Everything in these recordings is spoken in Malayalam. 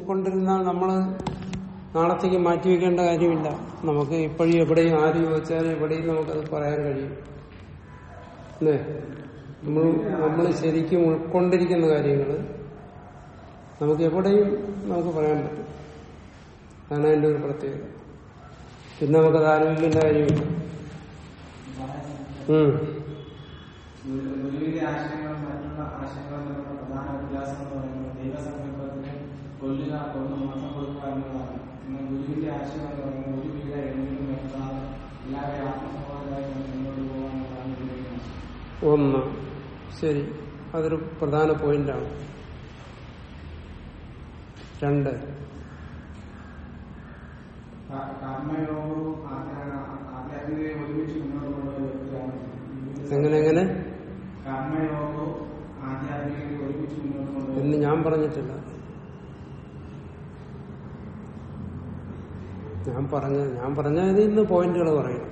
ഉൾക്കൊണ്ടിരുന്നാൽ നമ്മൾ നാളത്തേക്ക് മാറ്റിവെക്കേണ്ട കാര്യമില്ല നമുക്ക് ഇപ്പോഴും എവിടെയും ആര് ചോദിച്ചാലും എവിടെയും നമുക്കത് പറയാൻ കഴിയും അല്ലേ നമ്മൾ നമ്മൾ ശരിക്കും ഉൾക്കൊണ്ടിരിക്കുന്ന കാര്യങ്ങൾ നമുക്ക് എവിടെയും നമുക്ക് പറയാൻ പറ്റും അതാണ് അതിന്റെ ഒരു പ്രത്യേകത പിന്നെ നമുക്കത് ആലോചിക്കേണ്ട കാര്യമില്ല ഉം. ഗുരുവിന്റെ ആശയങ്ങളും മറ്റുള്ള ആശയങ്ങളും തമ്മിലുള്ള പ്രധാന വ്യത്യാസം എന്ന് പറയുന്നത് ദൈവസങ്കല്പത്തിന് കൊല്ലുക കൊന്നു മാസം കൊടുക്കുക എന്നതാണ് എന്നാൽ ഗുരുവിന്റെ ആശയം എന്ന് പറയുന്നത് ഒരു വീര എന്തെങ്കിലും നിർത്താതെ എല്ലാവരെയും ആത്മസഹോദരമായി മുന്നോട്ട് പോകാനുള്ളതാണ് ഗുരുവിന്റെ ആശയം ഒന്ന് ശരി അതൊരു പ്രധാന പോയിന്റാണ് രണ്ട് ക- കർമ്മയോഗവും ആധ്യാ- ആധ്യാത്മികതയും ഒരുമിച്ച് മുന്നോട്ട് കൊണ്ടുപോയ വ്യക്തിയാണ് എങ്ങനെ എങ്ങനെ കർമ്മയോഗവും ആധ്യാത്മികതയും ഒരുമിച്ച് മുന്നോട്ട് കൊണ്ടുപോയ എന്ന് ഞാൻ പറഞ്ഞിട്ടില്ല ഞാൻ പറഞ്ഞ ഞാൻ പറഞ്ഞ ഇതിൽ നിന്ന് പോയിന്റുകൾ പറയണം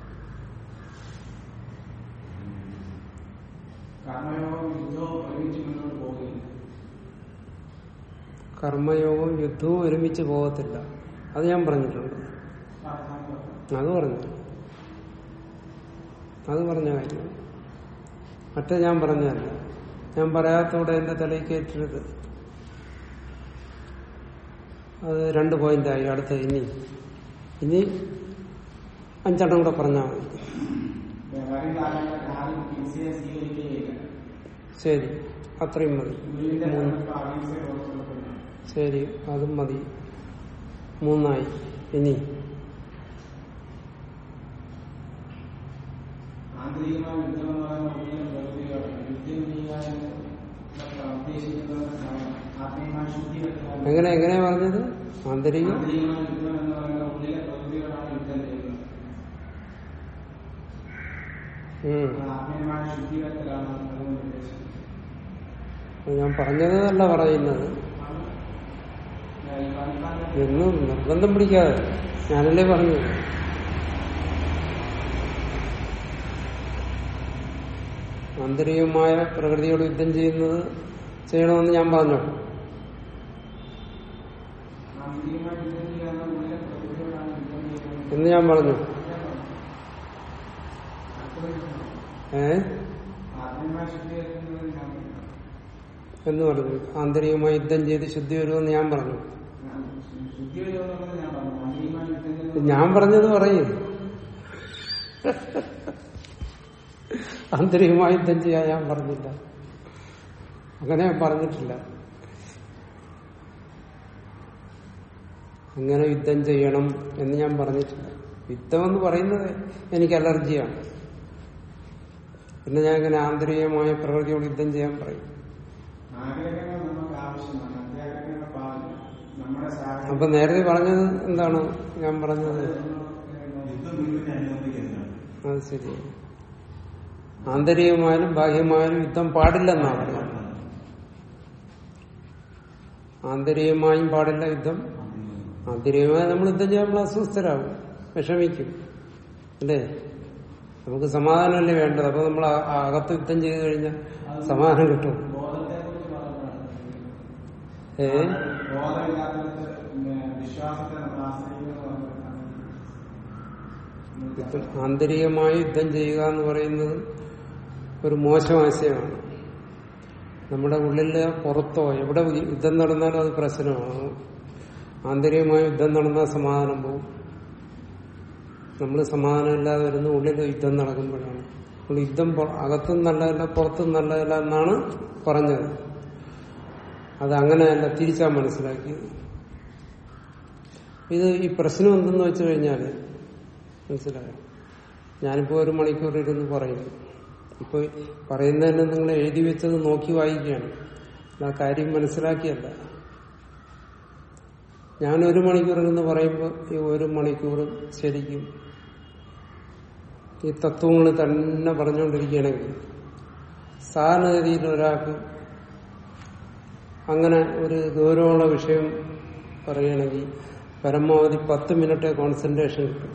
കർമ്മയോഗവും യുദ്ധവും ഒരുമിച്ച് മുന്നോട്ട് പോകുകയില്ല കർമ്മയോഗവും യുദ്ധവും ഒരുമിച്ച് പോകത്തില്ല അത് ഞാൻ പറഞ്ഞിട്ടുണ്ട് അത് പറഞ്ഞു അത് പറഞ്ഞ കാര്യം മറ്റേ ഞാൻ പറഞ്ഞതല്ല ഞാൻ പറയാത്തോടെ എന്റെ തലയിൽ കയറ്റരുത് അത് രണ്ട് പോയിന്റായി അടുത്ത ഇനി ഇനി അഞ്ചെണ്ണം കൂടെ പറഞ്ഞാൽ മതി വരും കാലങ്ങളിൽ ആരും ഹിംസയെ സ്വീകരിക്കുകയില്ല ശരി അത്രയും മതി ഗുരുവിന്റെ മൂന്ന് സങ്കല്പം അഹിംസയെ പ്രോത്സാഹിപ്പിക്കുന്നു ശരി അതും മതി മൂന്നായി ഇനി ആന്തരികമായ യുദ്ധം എന്ന് പറയുന്ന ഉള്ളിലെ പ്രകൃതിയാണ് യുദ്ധം ചെയ്യുക എന്ന് ഉദ്ദേശിക്കുന്നത് ആത്മീയമായ ശുദ്ധി വരുത്തുക എങ്ങനെ എങ്ങനെയാ പറഞ്ഞത് ആന്തരിക ആന്തരികമായ യുദ്ധം എന്ന് പറയുന്ന ഉള്ളിലെ പ്രകൃതികളാണ് യുദ്ധം ചെയ്യുന്നത് ഉം. അത് ആത്മീയമായ ശുദ്ധി വരുത്തലാണ് അതുകൊണ്ട് ഉദ്ദേശിക്കുന്നത് ഞാൻ പറഞ്ഞതല്ല പറയുന്നത് ഞാൻ ഈ പറഞ്ഞ എന്നും നിർബന്ധം പിടിക്കാതെ ഞാനല്ലേ പറഞ്ഞു ആന്തരികമായ പ്രകൃതിയോട് യുദ്ധം ചെയ്യുന്നത് ചെയ്യണമെന്ന് ഞാൻ പറഞ്ഞു ആന്തരികമായ യുദ്ധം ചെയ്യുക എന്ന ഉള്ളിലെ പ്രകൃതികളാണ് യുദ്ധം ചെയ്യുന്നത് എന്ന് ഞാൻ പറഞ്ഞു ഏ ആത്മീയമായ ശുദ്ധി വരുത്തുന്നത് ഞാൻ എന്ന് പറഞ്ഞു ആന്തരികമായി യുദ്ധം ചെയ്ത് ശുദ്ധി വരുമെന്ന് ഞാൻ പറഞ്ഞു ഞാൻ ശുദ്ധി വരുമെന്നുള്ളത് ഞാൻ പറഞ്ഞു ആന്തരികമായ യുദ്ധം ചെയ്യുന്നത് ഞാൻ പറഞ്ഞത് പറയും ആന്തരികമായി യുദ്ധം ചെയ്യാൻ ഞാൻ പറഞ്ഞില്ല അങ്ങനെ ഞാൻ പറഞ്ഞിട്ടില്ല അങ്ങനെ യുദ്ധം ചെയ്യണം എന്ന് ഞാൻ പറഞ്ഞിട്ടില്ല യുദ്ധം എന്ന് പറയുന്നത് എനിക്ക് അലർജിയാണ് പിന്നെ ഞാൻ ഇങ്ങനെ ആന്തരികമായ പ്രകൃതിയോട് യുദ്ധം ചെയ്യാൻ പറയും ആഗ്രഹങ്ങൾ നമുക്ക് ആവശ്യമാണ് അത്യാഗ്രഹങ്ങൾ പാടില്ല നമ്മുടെ സാഹചര്യം അപ്പൊ നേരത്തെ പറഞ്ഞത് എന്താണ് ഞാൻ പറഞ്ഞത് യുദ്ധം ഗുരുവിനെ അനുബന്ധിക്കുന്നതാണ് അത് ശരി ആന്തരികമായാലും ബാഹ്യമായാലും യുദ്ധം പാടില്ലെന്നാണ് പറഞ്ഞത് ആന്തരികമായും പാടില്ല യുദ്ധം ആന്തരികമായി നമ്മൾ യുദ്ധം ചെയ്യുമ്പോൾ അസ്വസ്ഥരാകും വിഷമിക്കും അല്ലേ നമുക്ക് സമാധാനമല്ലേ വേണ്ടത് അപ്പൊ നമ്മൾ ആ- ആ അകത്ത് യുദ്ധം ചെയ്തു കഴിഞ്ഞാൽ സമാധാനം കിട്ടും ബോധത്തെ കുറിച്ച് പറഞ്ഞതാണ് ഏ ബോധമില്ലാത്തത് വിശ്വാസത്തെ നമ്മൾ ആശ്രയിക്കുന്നത് യുദ്ധം ആന്തരികമായി യുദ്ധം ചെയ്യുക എന്ന് പറയുന്നത് ഒരു മോശം ആശയമാണ് നമ്മുടെ ഉള്ളില് പുറത്തോ എവിടെ യുദ്ധം നടന്നാലും അത് പ്രശ്നമാണ് ആന്തരികമായ യുദ്ധം നടന്നാൽ സമാധാനം പോകും നമ്മൾ സമാധാനമില്ലാതെ വരുന്ന ഉള്ളിൽ യുദ്ധം നടക്കുമ്പോഴാണ് നമ്മൾ യുദ്ധം പൊ- അകത്തും നല്ലതല്ല പുറത്തും നല്ലതല്ല എന്നാണ് പറഞ്ഞത് അത് അങ്ങനെയല്ല തിരിച്ചാ മനസ്സിലാക്കിയത് ഇത് ഈ പ്രശ്നം എന്തെന്ന് വെച്ച് കഴിഞ്ഞാല് മനസ്സിലായോ ഞാനിപ്പോ ഒരു മണിക്കൂർ ഇരുന്ന് പറയുന്നു ഇപ്പൊ പറയുന്നതന്നെ നിങ്ങൾ എഴുതി വെച്ചത് നോക്കി വായിക്കുകയാണ് ആ കാര്യം മനസ്സിലാക്കിയല്ല ഞാൻ ഒരു മണിക്കൂർ ഇരുന്ന് പറയുമ്പോൾ ഈ ഒരു മണിക്കൂർ ശരിക്കും ഈ തത്വങ്ങൾ തന്നെ പറഞ്ഞുകൊണ്ടിരിക്കുകയാണെങ്കിൽ സാധാരണഗതിയിൽ ഒരാൾക്ക് അങ്ങനെ ഒരു ഗൗരവമുള്ള വിഷയം പറയുകയാണെങ്കിൽ പരമാവധി പത്ത് മിനിറ്റ് കോൺസെൻട്രേഷൻ കിട്ടും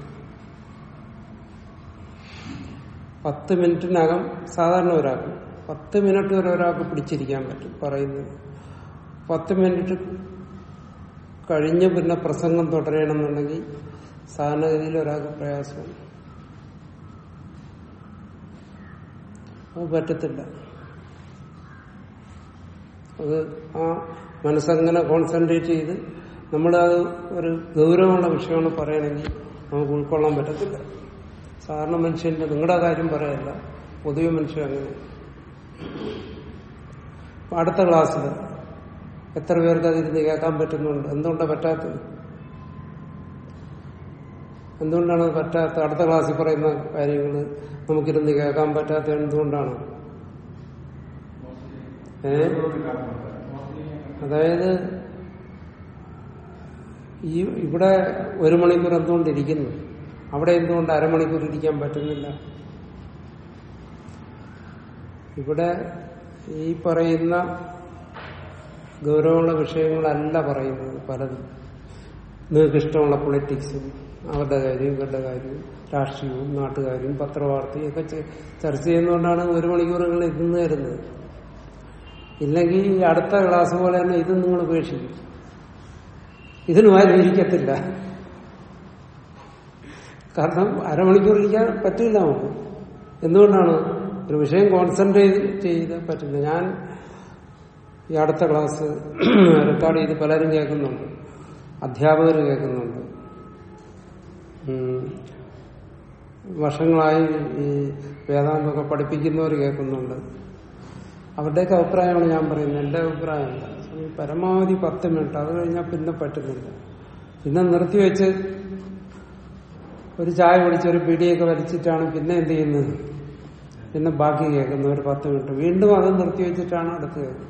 പത്ത് മിനിറ്റിനകം സാധാരണ ഒരാൾക്ക് പത്ത് മിനിറ്റ് വരെ ഒരാൾക്ക് പിടിച്ചിരിക്കാൻ പറ്റും പറയുന്നത് പത്ത് മിനിറ്റ് കഴിഞ്ഞ് പിന്നെ പ്രസംഗം തുടരണമെന്നുണ്ടെങ്കിൽ സാധാരണഗതിയിൽ ഒരാൾക്ക് പ്രയാസമാണ് അത് പറ്റത്തില്ല അത് ആ മനസ്സങ്ങനെ കോൺസെൻട്രേറ്റ് ചെയ്ത് നമ്മളത് ഒരു ഗൗരവമുള്ള വിഷയമാണ് പറയണമെങ്കിൽ നമുക്ക് ഉൾക്കൊള്ളാൻ പറ്റത്തില്ല സാധാരണ മനുഷ്യന്റെ നിങ്ങളുടെ കാര്യം പറയല്ല പൊതുവെ മനുഷ്യൻ അങ്ങനെ അപ്പൊ അടുത്ത ക്ലാസ്സിൽ എത്ര പേർക്ക് അതിരുന്ന് കേൾക്കാൻ പറ്റുന്നുണ്ട് എന്തുകൊണ്ടാണ് പറ്റാത്തത് എന്തുകൊണ്ടാണ് അത് പറ്റാത്ത അടുത്ത ക്ലാസ്സിൽ പറയുന്ന കാര്യങ്ങൾ നമുക്കിരുന്ന് കേൾക്കാൻ പറ്റാത്ത എന്തുകൊണ്ടാണ് ഏ അതായത് ഈ ഇവിടെ ഒരു മണിക്കൂർ എന്തുകൊണ്ട് ഇരിക്കുന്നു അവിടെ എന്തുകൊണ്ട് അരമണിക്കൂർ ഇരിക്കാൻ പറ്റുന്നില്ല ഇവിടെ ഈ പറയുന്ന ഗൗരവമുള്ള വിഷയങ്ങളല്ല പറയുന്നത് പലതും നിങ്ങൾക്ക് ഇഷ്ടമുള്ള പൊളിറ്റിക്സും അവരുടെ കാര്യവും ഇവരുടെ കാര്യവും രാഷ്ട്രീയവും നാട്ടുകാര്യവും പത്രവാർത്തയും ഒക്കെ ചെ- ചർച്ച ചെയ്യുന്നതുകൊണ്ടാണ് ഒരു മണിക്കൂറുകൾ ഇരുന്ന് തരുന്നത് ഇല്ലെങ്കിൽ ഈ അടുത്ത ക്ലാസ് പോലെ തന്നെ ഇത് നിങ്ങൾ ഉപേക്ഷിക്കും ഇതിനും ആരും ഇരിക്കത്തില്ല കാരണം അരമണിക്കൂർ ഇരിക്കാൻ പറ്റില്ല നമുക്ക് എന്തുകൊണ്ടാണ് ഒരു വിഷയം കോൺസെൻട്രേറ്റ് ചെയ്ത് പറ്റില്ല ഞാൻ ഈ അടുത്ത ക്ലാസ് റെക്കോർഡ് ചെയ്ത് പലരും കേൾക്കുന്നുണ്ട് അധ്യാപകർ കേൾക്കുന്നുണ്ട് ഉം. വർഷങ്ങളായി ഈ വേദാന്തമൊക്കെ പഠിപ്പിക്കുന്നവർ കേൾക്കുന്നുണ്ട് അവരുടെയൊക്കെ അഭിപ്രായമാണ് ഞാൻ പറയുന്നത് എന്റെ അഭിപ്രായമല്ല ഈ പരമാവധി പത്ത് മിനിറ്റ് അത് കഴിഞ്ഞാൽ പിന്നെ പറ്റുന്നില്ല പിന്നെ നിർത്തിവെച്ച് ഒരു ചായ കുടിച്ച് ഒരു പിടിയൊക്കെ വലിച്ചിട്ടാണ് പിന്നെ എന്ത് ചെയ്യുന്നത് പിന്നെ ബാക്കി കേൾക്കുന്ന ഒരു പത്ത് മിനിറ്റ് വീണ്ടും അത് നിർത്തിവെച്ചിട്ടാണ് അടുത്ത് കേൾക്കുന്നത്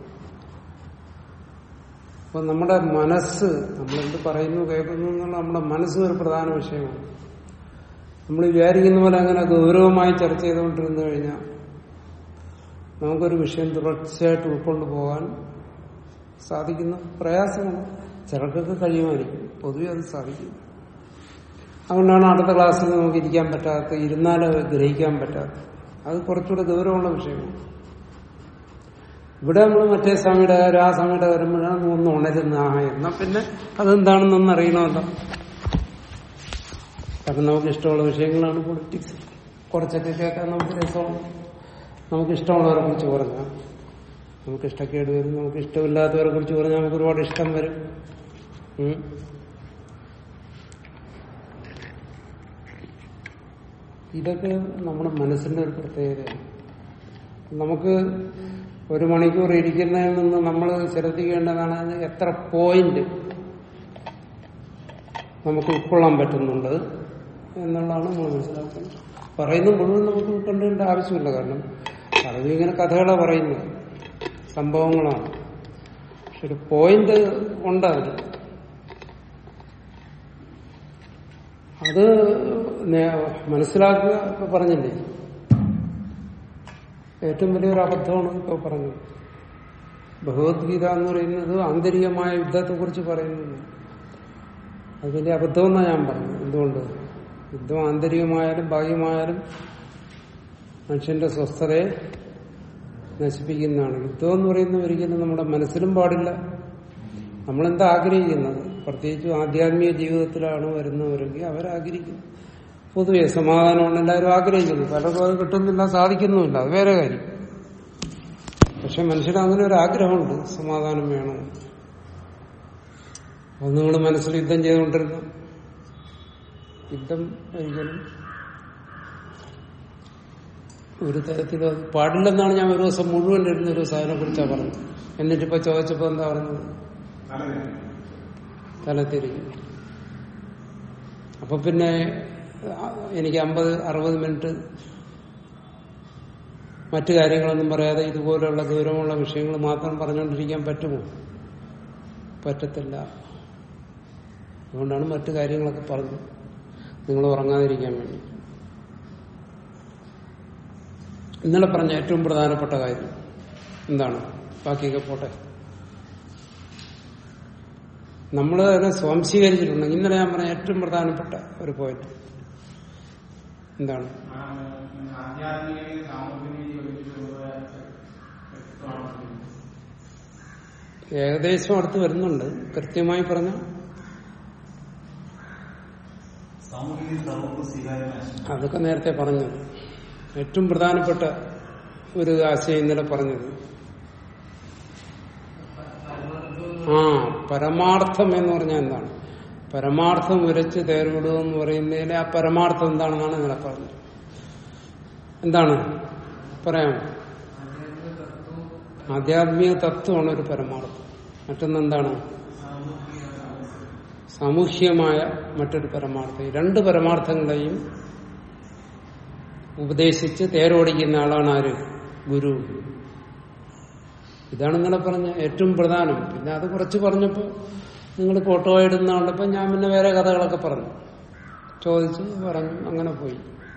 അപ്പൊ നമ്മുടെ മനസ്സ് നമ്മളെന്ത് പറയുന്നു കേൾക്കുന്നു എന്നുള്ള നമ്മുടെ മനസ്സ് ഒരു പ്രധാന വിഷയമാണ് നമ്മൾ വിചാരിക്കുന്ന പോലെ അങ്ങനെ ഗൗരവമായി ചർച്ച ചെയ്തുകൊണ്ടിരുന്നു കഴിഞ്ഞാൽ നമുക്കൊരു വിഷയം തുടർച്ചയായിട്ട് ഉൾക്കൊണ്ടു പോകാൻ സാധിക്കുന്ന പ്രയാസമാണ് ചിലർക്കൊക്കെ കഴിയുമായിരിക്കും പൊതുവെ അത് സാധിക്കും അതുകൊണ്ടാണ് അടുത്ത ക്ലാസ്സിൽ നമുക്ക് ഇരിക്കാൻ പറ്റാത്ത ഇരുന്നാൽ ഗ്രഹിക്കാൻ പറ്റാത്ത അത് കുറച്ചുകൂടെ ഗൗരവമുള്ള വിഷയമാണ് ഇവിടെ നമ്മൾ മറ്റേ സ്വാമിയുടെ കാര്യം ആ സ്വാമിയുടെ വരുമ്പോഴാണ് ഒന്ന് ഉണരുന്ന ആ എന്നാ പിന്നെ അതെന്താണെന്നൊന്നും അറിയണമല്ലോ കാരണം നമുക്ക് ഇഷ്ടമുള്ള വിഷയങ്ങളാണ് പൊളിറ്റിക്സ് കുറച്ചൊക്കെ കേൾക്കാൻ നമുക്ക് രസമാണ് നമുക്ക് ഇഷ്ടമുള്ളവരെ കുറിച്ച് പറഞ്ഞാൽ നമുക്ക് ഇഷ്ടക്കേട് വരും നമുക്ക് ഇഷ്ടമില്ലാത്തവരെ കുറിച്ച് പറഞ്ഞാൽ നമുക്ക് ഒരുപാട് ഇഷ്ടം വരും ഉം. ഇതൊക്കെ നമ്മുടെ മനസ്സിന്റെ ഒരു പ്രത്യേകതയാണ് നമുക്ക് ഒരു മണിക്കൂർ ഇരിക്കുന്നതിൽ നിന്ന് നമ്മൾ ശ്രദ്ധിക്കേണ്ടതാണ് അത് എത്ര പോയിന്റ് നമുക്ക് ഉൾക്കൊള്ളാൻ പറ്റുന്നുണ്ട് എന്നുള്ളതാണ് നമ്മൾ മനസ്സിലാക്കുന്നത് പറയുന്ന മുഴുവൻ നമുക്ക് ഉൾക്കൊണ്ടേണ്ട ആവശ്യമില്ല കാരണം പലതും ഇങ്ങനെ കഥകളാണ് പറയുന്നത് സംഭവങ്ങളാണ് പക്ഷെ ഒരു പോയിന്റ് ഉണ്ട് അതിൽ അത് നേ- മനസ്സിലാക്കുക ഇപ്പൊ പറഞ്ഞില്ലേ ഏറ്റവും വലിയൊരു അബദ്ധമാണ് ഇപ്പൊ പറഞ്ഞത് ഭഗവത്ഗീത എന്ന് പറയുന്നത് ആന്തരികമായ യുദ്ധത്തെ കുറിച്ച് പറയുന്നത് അത് വലിയ അബദ്ധമെന്നാണ് ഞാൻ പറഞ്ഞത് എന്തുകൊണ്ട് യുദ്ധം ആന്തരികമായാലും ബാഹ്യമായാലും മനുഷ്യന്റെ സ്വസ്ഥതയെ നശിപ്പിക്കുന്നതാണ് യുദ്ധം എന്ന് പറയുന്നത് ഒരിക്കലും നമ്മുടെ മനസ്സിലും പാടില്ല നമ്മളെന്താ ആഗ്രഹിക്കുന്നത് പ്രത്യേകിച്ചും ആധ്യാത്മിക ജീവിതത്തിലാണ് വരുന്നവരെങ്കിൽ അവരാഗ്രഹിക്കും പൊതുവെ സമാധാനമാണ് എല്ലാവരും ആഗ്രഹിക്കുന്നു പലർക്കും അത് കിട്ടുന്നില്ല സാധിക്കുന്നുമില്ല അത് വേറെ കാര്യം പക്ഷെ മനുഷ്യന് അങ്ങനെ ഒരു ആഗ്രഹമുണ്ട് സമാധാനം വേണം അത് നിങ്ങൾ മനസ്സിൽ യുദ്ധം ചെയ്തുകൊണ്ടിരുന്നു യുദ്ധം ഒരിക്കലും ഒരു തരത്തിലും അത് പാടില്ലെന്നാണ് ഞാൻ ഒരു ദിവസം മുഴുവൻ ഇരുന്ന ഒരു ദിവസം അതിനെ കുറിച്ചാണ് പറഞ്ഞത് എന്നിട്ടിപ്പോ ചോദിച്ചപ്പോ എന്താ പറഞ്ഞത് തലത്തിരിക്കും അപ്പൊ പിന്നെ ആ, എനിക്ക് അമ്പത് അറുപത് മിനിറ്റ് മറ്റു കാര്യങ്ങളൊന്നും പറയാതെ ഇതുപോലെയുള്ള ഗൗരവമുള്ള വിഷയങ്ങൾ മാത്രം പറഞ്ഞുകൊണ്ടിരിക്കാൻ പറ്റുമോ പറ്റത്തില്ല അതുകൊണ്ടാണ് മറ്റു കാര്യങ്ങളൊക്കെ പറഞ്ഞത് നിങ്ങൾ ഉറങ്ങാതിരിക്കാൻ വേണ്ടി ഇന്നലെ പറഞ്ഞ ഏറ്റവും പ്രധാനപ്പെട്ട കാര്യം എന്താണ് ബാക്കിയൊക്കെ പോട്ടെ നമ്മൾ അതിനെ സ്വാംശീകരിച്ചിട്ടുണ്ട് ഇന്നലെ ഞാൻ പറഞ്ഞ ഏറ്റവും പ്രധാനപ്പെട്ട ഒരു പോയിന്റ് എന്താണ് ആധ്യാത്മികതയും സാമൂഹികതയും യോജിച്ചുള്ള വ്യക്തമാണ് ഏകദേശം അടുത്ത് വരുന്നുണ്ട് കൃത്യമായി പറഞ്ഞ സാമൂഹിക സർവ്വ സ്വീകാര്യമായ ആശയം അതൊക്കെ നേരത്തെ പറഞ്ഞത് ഏറ്റവും പ്രധാനപ്പെട്ട ഒരു ആശയം ഇന്നലെ പറഞ്ഞത് ആ പരമാർത്ഥം എന്ന് പറഞ്ഞാൽ എന്താണ് പരമാർത്ഥം ഉരച്ച് തേർവിടുക എന്ന് പറയുന്നതിലെ ആ പരമാർത്ഥം എന്താണെന്നാണ് ഇന്നലെ പറഞ്ഞത് എന്താണ് പറയാം ആധ്യാത്മിക തത്വമാണ് ഒരു പരമാർത്ഥം മറ്റൊന്നെന്താണ് സാമൂഹ്യമായ മറ്റൊരു പരമാർത്ഥം ഈ രണ്ട് പരമാർത്ഥങ്ങളെയും ഉപദേശിച്ച് തേരോടിക്കുന്ന ആളാണ് ആര് ഗുരു ഇതാണ് ഇന്നലെ പറഞ്ഞ ഏറ്റവും പ്രധാനം പിന്നെ അത് കുറച്ച് പറഞ്ഞപ്പോൾ നിങ്ങൾ ഫോട്ടോ ഇടുന്ന കണ്ടപ്പോൾ ഞാൻ പിന്നെ വേറെ കഥകളൊക്കെ പറഞ്ഞു ചോദിച്ചു പറഞ്ഞു അങ്ങനെ പോയി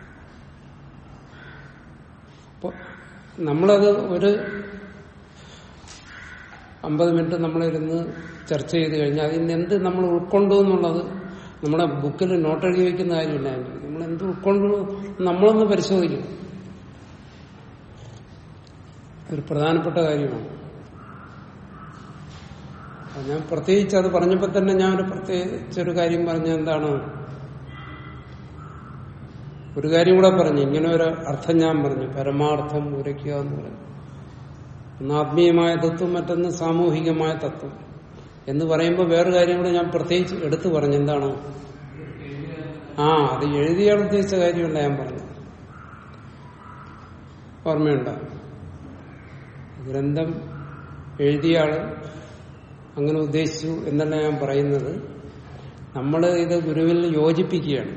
അപ്പൊ നമ്മളത് ഒരു അമ്പത് മിനിറ്റ് നമ്മളിരുന്ന് ചർച്ച ചെയ്ത് കഴിഞ്ഞാൽ അതിന് എന്ത് നമ്മൾ ഉൾക്കൊണ്ടു എന്നുള്ളത് നമ്മുടെ ബുക്കിൽ നോട്ട് എഴുതി വെക്കുന്ന കാര്യമില്ല നമ്മൾ എന്ത് ഉൾക്കൊണ്ടു നമ്മളൊന്ന് പരിശോധിക്കും ഒരു പ്രധാനപ്പെട്ട കാര്യമാണ് അത് ഞാൻ പ്രത്യേകിച്ച് അത് പറഞ്ഞപ്പോൾ തന്നെ ഞാൻ ഒരു പ്രത്യേകിച്ചൊരു കാര്യം പറഞ്ഞ എന്താണ് ഒരു കാര്യം കൂടെ പറഞ്ഞു ഇങ്ങനെ ഒരു അർത്ഥം ഞാൻ പറഞ്ഞു പരമാർത്ഥം ഉരയ്ക്കുക എന്ന് പറഞ്ഞു ഒന്ന് ആത്മീയമായ തത്വം മറ്റൊന്ന് സാമൂഹികമായ തത്വം എന്ന് പറയുമ്പോൾ വേറൊരു കാര്യം കൂടെ ഞാൻ പ്രത്യേകിച്ച് എടുത്തു പറഞ്ഞു എന്താണ് ആ അത് എഴുതിയാൽ ഉദ്ദേശിച്ച കാര്യമല്ല ഞാൻ പറഞ്ഞു ഓർമ്മയുണ്ടോ ഗ്രന്ഥം എഴുതിയ ആള് അങ്ങനെ ഉദ്ദേശിച്ചു എന്നല്ല ഞാൻ പറയുന്നത് നമ്മൾ ഇത് ഗുരുവിൽ യോജിപ്പിക്കുകയാണ്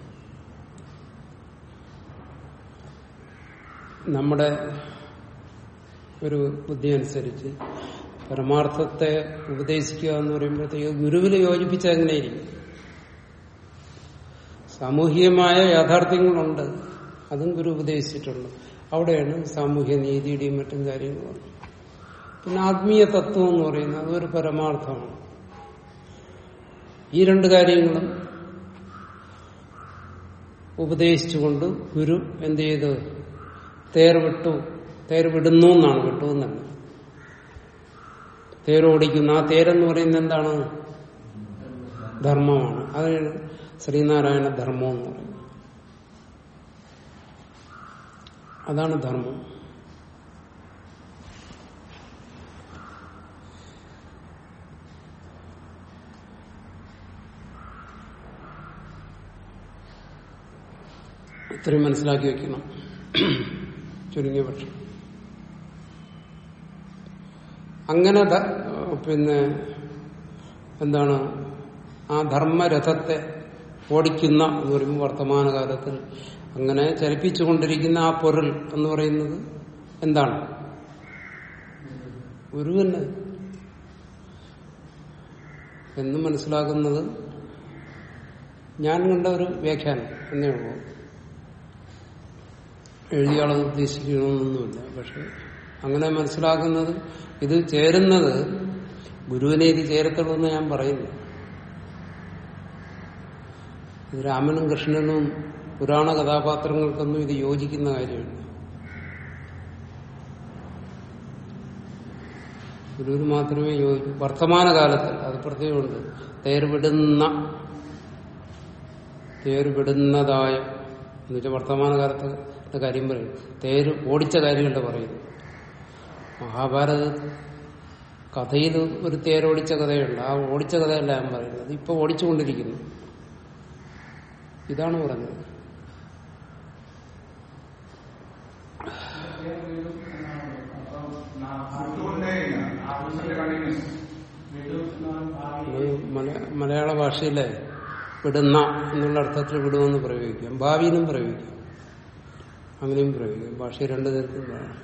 നമ്മുടെ ഒരു ബുദ്ധി അനുസരിച്ച് പരമാർത്ഥത്തെ ഉപദേശിക്കുക എന്ന് പറയുമ്പോഴത്തേക്ക് ഗുരുവിൽ യോജിപ്പിച്ച എങ്ങനെയിരിക്കും സാമൂഹികമായ യാഥാർത്ഥ്യങ്ങളുണ്ട് അതും ഗുരു ഉപദേശിച്ചിട്ടുണ്ട് അവിടെയാണ് സാമൂഹ്യ നീതിയുടെയും മറ്റും കാര്യങ്ങളും പിന്നെ ആത്മീയ തത്വം എന്ന് പറയുന്നത് അതൊരു പരമാർത്ഥമാണ് ഈ രണ്ട് കാര്യങ്ങളും ഉപദേശിച്ചുകൊണ്ട് ഗുരു എന്ത് ചെയ്തു തേർ വിട്ടു തേർ വിടുന്നു എന്നാണ് വിട്ടു എന്നല്ല തേരോടിക്കുന്ന ആ തേരെന്ന് പറയുന്നത് എന്താണ് ധർമ്മമാണ് അതാണ് ശ്രീനാരായണ ധർമ്മം എന്ന് പറയുന്നത് അതാണ് ധർമ്മം ഇത്രയും മനസ്സിലാക്കി വെക്കണം ചുരുങ്ങിയ പക്ഷം അങ്ങനെ ധ- പിന്നെ എന്താണ് ആ ധർമ്മരഥത്തെ ഓടിക്കുന്ന എന്ന് പറയുമ്പോൾ വർത്തമാനകാലത്തിൽ അങ്ങനെ ചലിപ്പിച്ചുകൊണ്ടിരിക്കുന്ന ആ പൊരുൾ എന്ന് പറയുന്നത് എന്താണ് ഒരു തന്നെ എന്ന് മനസ്സിലാക്കുന്നത് ഞാൻ കണ്ട ഒരു വ്യാഖ്യാനം എന്നേ ഉള്ളൂ എഴുതിയാളത് ഉദ്ദേശിക്കണമെന്നൊന്നുമില്ല പക്ഷെ അങ്ങനെ മനസ്സിലാക്കുന്നത് ഇത് ചേരുന്നത് ഗുരുവിനെ ഇത് ചേരത്തുള്ളൂ എന്ന് ഞാൻ പറയുന്നു ഇത് രാമനും കൃഷ്ണനും പുരാണ കഥാപാത്രങ്ങൾക്കൊന്നും ഇത് യോജിക്കുന്ന കാര്യമാണ് ഗുരുവിന് മാത്രമേ യോജിക്കൂ വർത്തമാനകാലത്തിൽ അത് പ്രത്യേകമുണ്ട് തേർവിടുന്ന തേർവിടുന്നതായ എന്നുവെച്ചാൽ വർത്തമാനകാലത്തെ കാര്യം പറയും തേര് ഓടിച്ച കാര്യമല്ല പറയുന്നു മഹാഭാരത കഥയിൽ ഒരു തേരോടിച്ച കഥയുണ്ട് ആ ഓടിച്ച കഥയല്ല ഞാൻ പറയുന്നത് ഇപ്പൊ ഓടിച്ചുകൊണ്ടിരിക്കുന്നു ഇതാണ് പറഞ്ഞത് അത് മല- മലയാള ഭാഷയിലെ വിടുന്ന എന്നുള്ള അർത്ഥത്തിൽ വിടുമെന്ന് പ്രയോഗിക്കാം ഭാവിയിലും പ്രയോഗിക്കാം അങ്ങനെയും പ്രയോഗിക്കാം ഭാഷ രണ്ടു തരത്തിലും പറയാം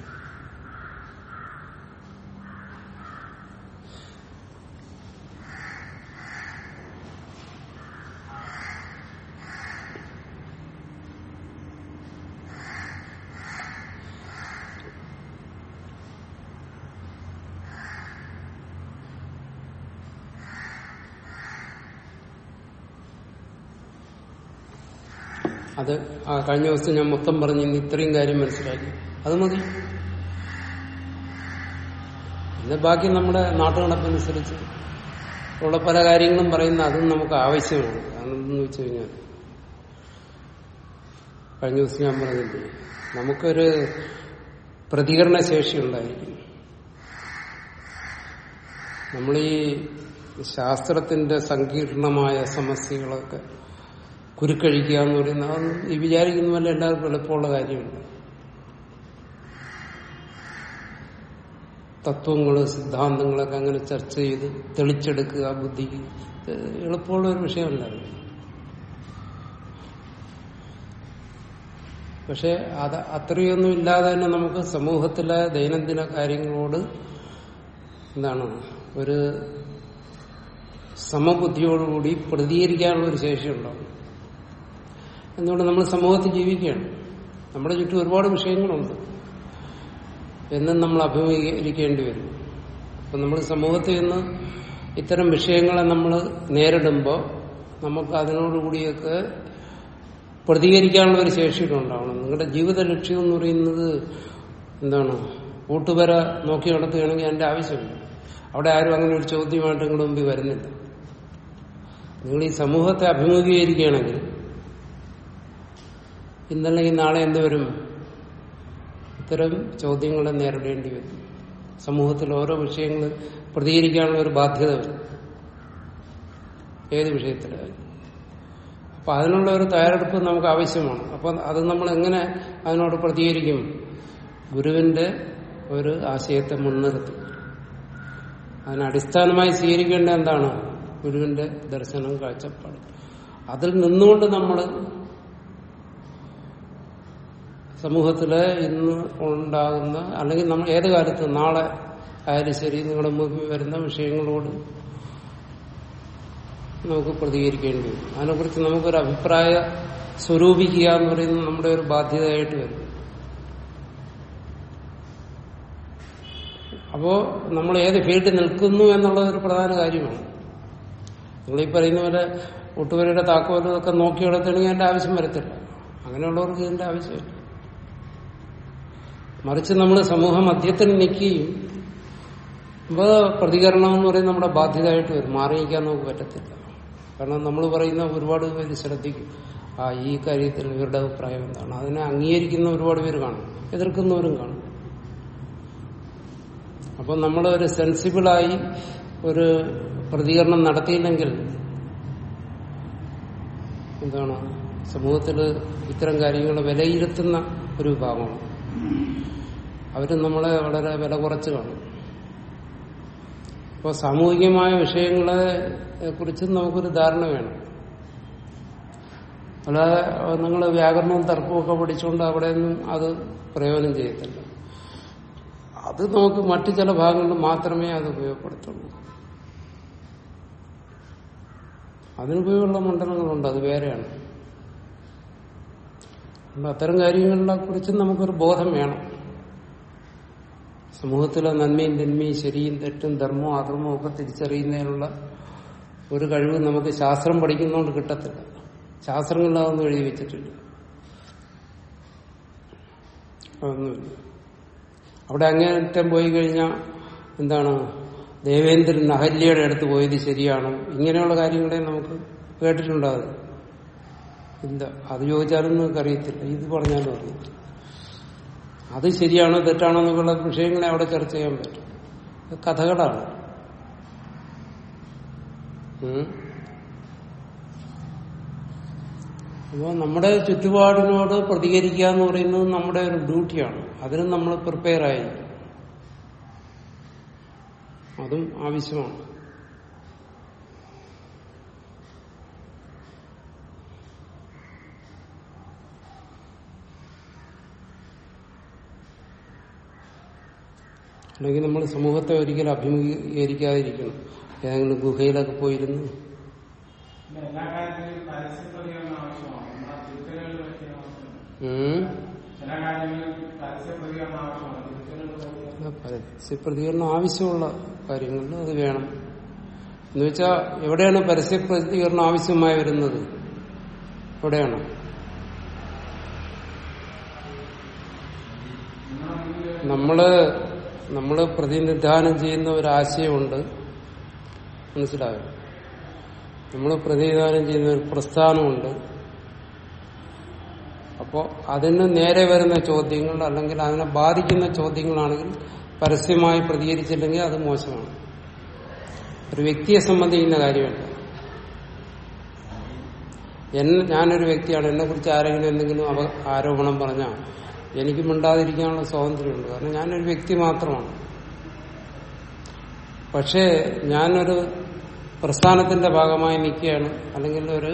അത് ആ കഴിഞ്ഞ ദിവസം ഞാൻ മൊത്തം പറഞ്ഞ് ഇന്ന് ഇത്രയും കാര്യം മനസ്സിലാക്കി അത് മതി പിന്നെ ബാക്കി നമ്മുടെ നാട്ടുനടപ്പനുസരിച്ച് ഉള്ള പല കാര്യങ്ങളും പറയുന്ന അതും നമുക്ക് ആവശ്യമാണ് കാരണം എന്തെന്ന് വെച്ച് കഴിഞ്ഞാൽ കഴിഞ്ഞ ദിവസം ഞാൻ പറഞ്ഞില്ലേ നമുക്കൊരു പ്രതികരണ ശേഷി ഉണ്ടായിരിക്കും നമ്മൾ ഈ ശാസ്ത്രത്തിന്റെ സങ്കീർണമായ സമസ്യകളൊക്കെ കുരുക്കഴിക്കുക എന്ന് പറയുന്നത് അതൊന്നും ഈ വിചാരിക്കുന്ന പോലെ എല്ലാവർക്കും എളുപ്പമുള്ള കാര്യമുണ്ട് തത്വങ്ങള് സിദ്ധാന്തങ്ങളൊക്കെ അങ്ങനെ ചർച്ച ചെയ്ത് തെളിച്ചെടുക്കുക ബുദ്ധിക്ക് ഇത് എളുപ്പമുള്ള ഒരു വിഷയമല്ല അത്. പക്ഷെ അത് അത്രയൊന്നും ഇല്ലാതെ തന്നെ നമുക്ക് സമൂഹത്തിലെ ദൈനംദിന കാര്യങ്ങളോട് എന്താണ് ഒരു സമബുദ്ധിയോടുകൂടി പ്രതികരിക്കാനുള്ള ഒരു ശേഷി ഉണ്ടാവും എന്തുകൊണ്ട് നമ്മൾ സമൂഹത്തിൽ ജീവിക്കുകയാണ് നമ്മുടെ ചുറ്റും ഒരുപാട് വിഷയങ്ങളുണ്ട് എന്നും നമ്മൾ അഭിമുഖീകരിക്കേണ്ടി വരും അപ്പൊ നമ്മൾ സമൂഹത്തിൽ നിന്ന് ഇത്തരം വിഷയങ്ങളെ നമ്മൾ നേരിടുമ്പോൾ നമുക്ക് അതിനോടുകൂടിയൊക്കെ പ്രതികരിക്കാനുള്ള ഒരു ശേഷിയുടെ ഉണ്ടാവണം നിങ്ങളുടെ ജീവിത ലക്ഷ്യം എന്ന് പറയുന്നത് എന്താണ് കൂട്ടുവര നോക്കി നടത്തുകയാണെങ്കിൽ അതിന്റെ ആവശ്യമില്ല അവിടെ ആരും അങ്ങനെ ഒരു ചോദ്യമായിട്ട് നിങ്ങളുടെ മുമ്പിൽ വരുന്നില്ല നിങ്ങൾ ഈ സമൂഹത്തെ അഭിമുഖീകരിക്കുകയാണെങ്കിൽ ഇന്നല്ലെങ്കിൽ നാളെ എന്ത് വരും ഇത്തരം ചോദ്യങ്ങളെ നേരിടേണ്ടി വരും സമൂഹത്തിൽ ഓരോ വിഷയങ്ങൾ പ്രതികരിക്കാനുള്ള ഒരു ബാധ്യത വരും ഏത് വിഷയത്തിലായാലും അപ്പൊ അതിനുള്ള ഒരു തയ്യാറെടുപ്പ് നമുക്ക് ആവശ്യമാണ് അപ്പൊ അത് നമ്മൾ എങ്ങനെ അതിനോട് പ്രതികരിക്കും ഗുരുവിന്റെ ഒരു ആശയത്തെ മുൻനിർത്തി അതിന് അടിസ്ഥാനമായി സ്വീകരിക്കേണ്ട എന്താണ് ഗുരുവിന്റെ ദർശനം കാഴ്ചപ്പാട് അതിൽ നിന്നുകൊണ്ട് നമ്മൾ സമൂഹത്തില് ഇന്ന് ഉണ്ടാകുന്ന അല്ലെങ്കിൽ നമ്മൾ ഏത് കാലത്ത് നാളെ ആയാലും ശരി നിങ്ങളുടെ മുമ്പിൽ വരുന്ന വിഷയങ്ങളോട് നമുക്ക് പ്രതികരിക്കേണ്ടി വരും അതിനെക്കുറിച്ച് നമുക്കൊരു അഭിപ്രായ സ്വരൂപിക്കുക എന്ന് പറയുന്നത് നമ്മുടെ ഒരു ബാധ്യതയായിട്ട് വരും അപ്പോ നമ്മൾ ഏത് ഫീൽഡിൽ നിൽക്കുന്നു എന്നുള്ളത് ഒരു പ്രധാന കാര്യമാണ് നിങ്ങൾ ഈ പറയുന്ന പോലെ ഒട്ടുപേരുടെ താക്കോലും ഒക്കെ നോക്കിയെടുത്തണെങ്കിൽ അതിന്റെ ആവശ്യം വരത്തില്ല അങ്ങനെയുള്ളവർക്ക് ഇതിന്റെ ആവശ്യമില്ല മറിച്ച് നമ്മൾ സമൂഹ മധ്യത്തിൽ നിൽക്കുകയും അപ്പോൾ പ്രതികരണം എന്ന് പറയുന്നത് നമ്മുടെ ബാധ്യതയായിട്ട് വരും മാറി നിൽക്കാൻ നമുക്ക് പറ്റത്തില്ല കാരണം നമ്മൾ പറയുന്ന ഒരുപാട് പേര് ശ്രദ്ധിക്കും ആ ഈ കാര്യത്തിൽ ഇവരുടെ അഭിപ്രായം എന്താണ് അതിനെ അംഗീകരിക്കുന്ന ഒരുപാട് പേര് കാണും എതിർക്കുന്നവരും കാണും അപ്പം നമ്മൾ ഒരു സെൻസിബിളായി ഒരു പ്രതികരണം നടത്തിയില്ലെങ്കിൽ എന്താണ് സമൂഹത്തിൽ ഇത്തരം കാര്യങ്ങൾ വിലയിരുത്തുന്ന ഒരു വിഭാഗമാണ് അവർ നമ്മളെ വളരെ വില കുറച്ച് കാണും അപ്പോൾ സാമൂഹികമായ വിഷയങ്ങളെ കുറിച്ച് നമുക്കൊരു ധാരണ വേണം അല്ലാതെ നിങ്ങൾ വ്യാകരണവും തർക്കവും ഒക്കെ പഠിച്ചുകൊണ്ട് അവിടെയൊന്നും അത് പ്രയോജനം ചെയ്യത്തില്ല അത് നമുക്ക് മറ്റു ചില ഭാഗങ്ങളിൽ മാത്രമേ അത് ഉപയോഗപ്പെടുത്തുള്ളൂ അതിനുപയോഗമുള്ള മണ്ഡലങ്ങളുണ്ട് അത് വേറെയാണ് അതുകൊണ്ട് അത്തരം കാര്യങ്ങളെ കുറിച്ച് നമുക്കൊരു ബോധം വേണം സമൂഹത്തിലെ നന്മയും തിന്മയും ശരിയും തെറ്റും ധർമ്മവും അധർമ്മവും ഒക്കെ തിരിച്ചറിയുന്നതിനുള്ള ഒരു കഴിവ് നമുക്ക് ശാസ്ത്രം പഠിക്കുന്നതുകൊണ്ട് കിട്ടത്തില്ല ശാസ്ത്രങ്ങളിൽ അതൊന്നും എഴുതി വെച്ചിട്ടില്ല അതൊന്നുമില്ല അവിടെ അങ്ങേറ്റം പോയി കഴിഞ്ഞാൽ എന്താണ് ദേവേന്ദ്രൻ അഹല്യയുടെ അടുത്ത് പോയത് ശരിയാണോ ഇങ്ങനെയുള്ള കാര്യങ്ങളെ നമുക്ക് കേട്ടിട്ടുണ്ടാകും ഇല്ല അത് ചോദിച്ചാലും നിങ്ങൾക്ക് അറിയത്തില്ല ഇത് പറഞ്ഞാലും അറിയത്തില്ല അത് ശരിയാണോ തെറ്റാണോ എന്നൊക്കെയുള്ള വിഷയങ്ങളെ അവിടെ ചർച്ച ചെയ്യാൻ പറ്റും ഇത് കഥകളാണ് ഉം. അപ്പോൾ നമ്മുടെ ചുറ്റുപാടിനോട് പ്രതികരിക്കുക എന്ന് പറയുന്നത് നമ്മുടെ ഒരു ഡ്യൂട്ടിയാണ് അതിന് നമ്മൾ പ്രിപ്പയർ ആയിരിക്കും അതും ആവശ്യമാണ് അല്ലെങ്കിൽ നമ്മൾ സമൂഹത്തെ ഒരിക്കലും അഭിമുഖീകരിക്കാതിരിക്കണം ഏതെങ്കിലും ഗുഹയിലൊക്കെ പോയിരുന്നു പിന്നെ എല്ലാ കാര്യത്തിലും പരസ്യപ്രതികരണം ആവശ്യമാണ് നമ്മുടെ തിരുത്തലുകൾ വരുത്തിയ ആവശ്യമാണ് ഉം. ചില കാര്യങ്ങളിൽ പരസ്യപ്രതികരണം ആവശ്യമാണ് തിരുത്തലുകൾ വരുത്തിയ പരസ്യപ്രതികരണം ആവശ്യമുള്ള കാര്യങ്ങളിൽ അത് വേണം എന്ന് വെച്ചാൽ എവിടെയാണ് പരസ്യപ്രതികരണം ആവശ്യമായി വരുന്നത് എവിടെയാണ് നമ്മള് നമ്മള് പ്രതിനിധാനം ചെയ്യുന്ന ഒരു ആശയമുണ്ട് മനസ്സിലായോ നമ്മൾ പ്രതിനിധാനം ചെയ്യുന്ന ഒരു പ്രസ്ഥാനമുണ്ട് ആ അപ്പോൾ അതിന് നേരെ വരുന്ന ചോദ്യങ്ങൾ അല്ലെങ്കിൽ അതിനെ ബാധിക്കുന്ന ചോദ്യങ്ങളാണെങ്കിൽ പരസ്യമായി പ്രതികരിച്ചില്ലെങ്കിൽ അത് മോശമാണ് ഒരു വ്യക്തിയെ സംബന്ധിക്കുന്ന കാര്യമല്ല എന്നെ ഞാനൊരു വ്യക്തിയാണ് എന്നെ കുറിച്ച് ആരെങ്കിലും എന്തെങ്കിലും അവ ആരോപണം പറഞ്ഞാൽ എനിക്ക് മിണ്ടാതിരിക്കാനുള്ള സ്വാതന്ത്ര്യമുണ്ട് കാരണം ഞാനൊരു വ്യക്തി മാത്രമാണ് പക്ഷേ ഞാനൊരു പ്രസ്ഥാനത്തിന്റെ ഭാഗമായി നിൽക്കുകയാണ് അല്ലെങ്കിൽ ഒരു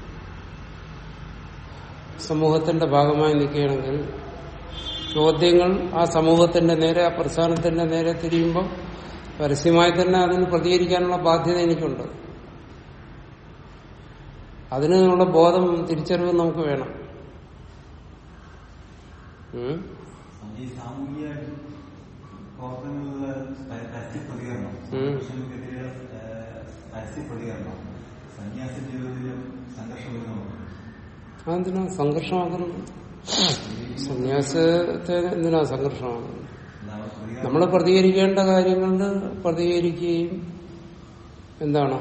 സമൂഹത്തിന്റെ ഭാഗമായി നിൽക്കുകയാണെങ്കിൽ ചോദ്യങ്ങൾ ആ സമൂഹത്തിന്റെ നേരെ ആ പ്രസ്ഥാനത്തിന്റെ നേരെ തിരിയുമ്പോൾ പരസ്യമായി തന്നെ അതിന് പ്രതികരിക്കാനുള്ള ബാധ്യത എനിക്കുണ്ട് അതിനുള്ള ബോധം തിരിച്ചറിവ് നമുക്ക് വേണം ഉം? ഈ സാമൂഹിക പ്രവർത്തനങ്ങളിലെ പ- പരസ്യ പ്രതികരണം ഉം. പുരുഷന്മാർക്കെതിരെ പരസ്യ പ്രതികരണം സന്യാസ ജീവിതത്തിലും സംഘർഷം വരുന്നുണ്ട് അതെന്തിനാ സംഘർഷമാക്കുന്നത് സന്യാസത്തെ എന്തിനാ സംഘർഷമാക്കുന്നത് എന്താണ് പ്രതികരണം നമ്മൾ പ്രതികരിക്കേണ്ട കാര്യങ്ങളിൽ പ്രതികരിക്കുകയും എന്താണ്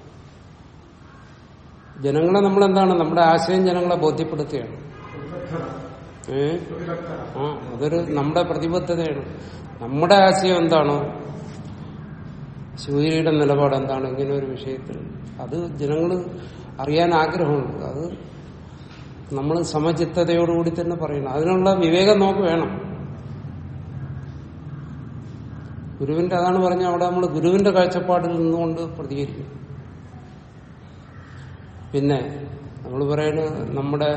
ജനങ്ങളെ നമ്മളെന്താണ് നമ്മുടെ ആശയം ജനങ്ങളെ ബോധ്യപ്പെടുത്തുകയാണ് ഏ ആ അതൊരു നമ്മുടെ പ്രതിബദ്ധതയാണ് നമ്മുടെ ആശയം എന്താണോ ശിവഗിരിയുടെ നിലപാട് എന്താണ് ഇങ്ങനെ ഒരു വിഷയത്തിൽ അത് ജനങ്ങൾ അറിയാൻ ആഗ്രഹമുണ്ട് അത് നമ്മൾ സമചിത്തതയോടുകൂടി തന്നെ പറയണം അതിനുള്ള വിവേകം നമുക്ക് വേണം ഗുരുവിന്റെ അതാണ് പറഞ്ഞ അവിടെ നമ്മൾ ഗുരുവിന്റെ കാഴ്ചപ്പാടിൽ നിന്നുകൊണ്ട് പ്രതികരിക്കും പിന്നെ നമ്മൾ പറയുന്നത് നമ്മുടെ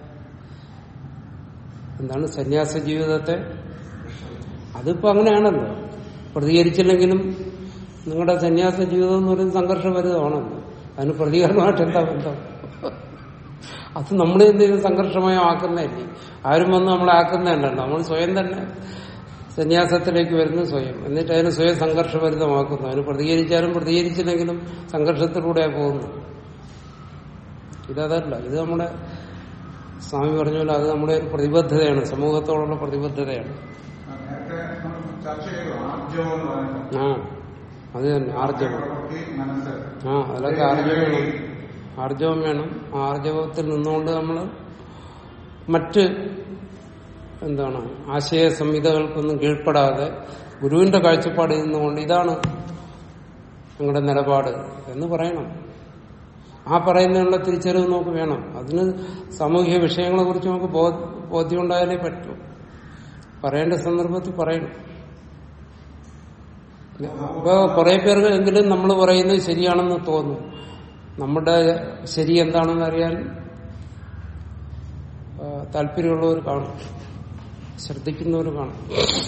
എന്താണ് സന്യാസ ജീവിതത്തെ അതിപ്പോ അങ്ങനെയാണല്ലോ പ്രതികരിച്ചില്ലെങ്കിലും നിങ്ങളുടെ സന്യാസ ജീവിതം എന്ന് പറയുന്നത് സംഘർഷഭരിതമാണല്ലോ അതിന് പ്രതികരണമായിട്ട് എന്താ ബന്ധം അത് നമ്മൾ എന്ത് ചെയ്ത് സംഘർഷമയം ആക്കുന്നതല്ലേ ആരും വന്ന് നമ്മളെ ആക്കുന്നതല്ല നമ്മൾ സ്വയം തന്നെ സന്യാസത്തിലേക്ക് വരുന്നു സ്വയം എന്നിട്ട് അതിന് സ്വയം സംഘർഷഭരിതമാക്കുന്നു അതിന് പ്രതികരിച്ചാലും പ്രതികരിച്ചില്ലെങ്കിലും സംഘർഷത്തിലൂടെ പോകുന്നു ഇതല്ല ഇത് നമ്മുടെ സ്വാമി പറഞ്ഞ പോലെ അത് നമ്മുടെ ഒരു പ്രതിബദ്ധതയാണ് സമൂഹത്തോടുള്ള പ്രതിബദ്ധതയാണ് നേരത്തെ നമ്മൾ ചർച്ച ചെയ്തു ആർജവം എന്ന് പറയുന്നത് ആ അത് തന്നെ ആർജവം പ്രവൃത്തി മനസ്സ് ആ അതിലൊക്കെ ആർജവം വേണം ആർജവം വേണം ആ ആർജവത്തിൽ നിന്നുകൊണ്ട് നമ്മൾ മറ്റ് എന്താണ് ആശയ സംഹിതകൾക്കൊന്നും കീഴ്പ്പെടാതെ ഗുരുവിന്റെ കാഴ്ചപ്പാടിൽ നിന്നുകൊണ്ട് ഇതാണ് നിങ്ങളുടെ നിലപാട് എന്ന് പറയണം ആ പറയുന്നതിനുള്ള തിരിച്ചറിവ് നമുക്ക് വേണം അതിന് സാമൂഹിക വിഷയങ്ങളെ കുറിച്ച് നമുക്ക് ബോധ- ബോധ്യം ഉണ്ടായാലേ പറ്റൂ പറയേണ്ട സന്ദർഭത്തിൽ പറയണം അപ്പൊ കുറെ പേർക്ക് എങ്കിലും നമ്മൾ പറയുന്നത് ശരിയാണെന്ന് തോന്നും നമ്മുടെ ശരി എന്താണെന്ന് അറിയാൻ ആ, താല്പര്യമുള്ളവർ കാണും ശ്രദ്ധിക്കുന്നവർ കാണും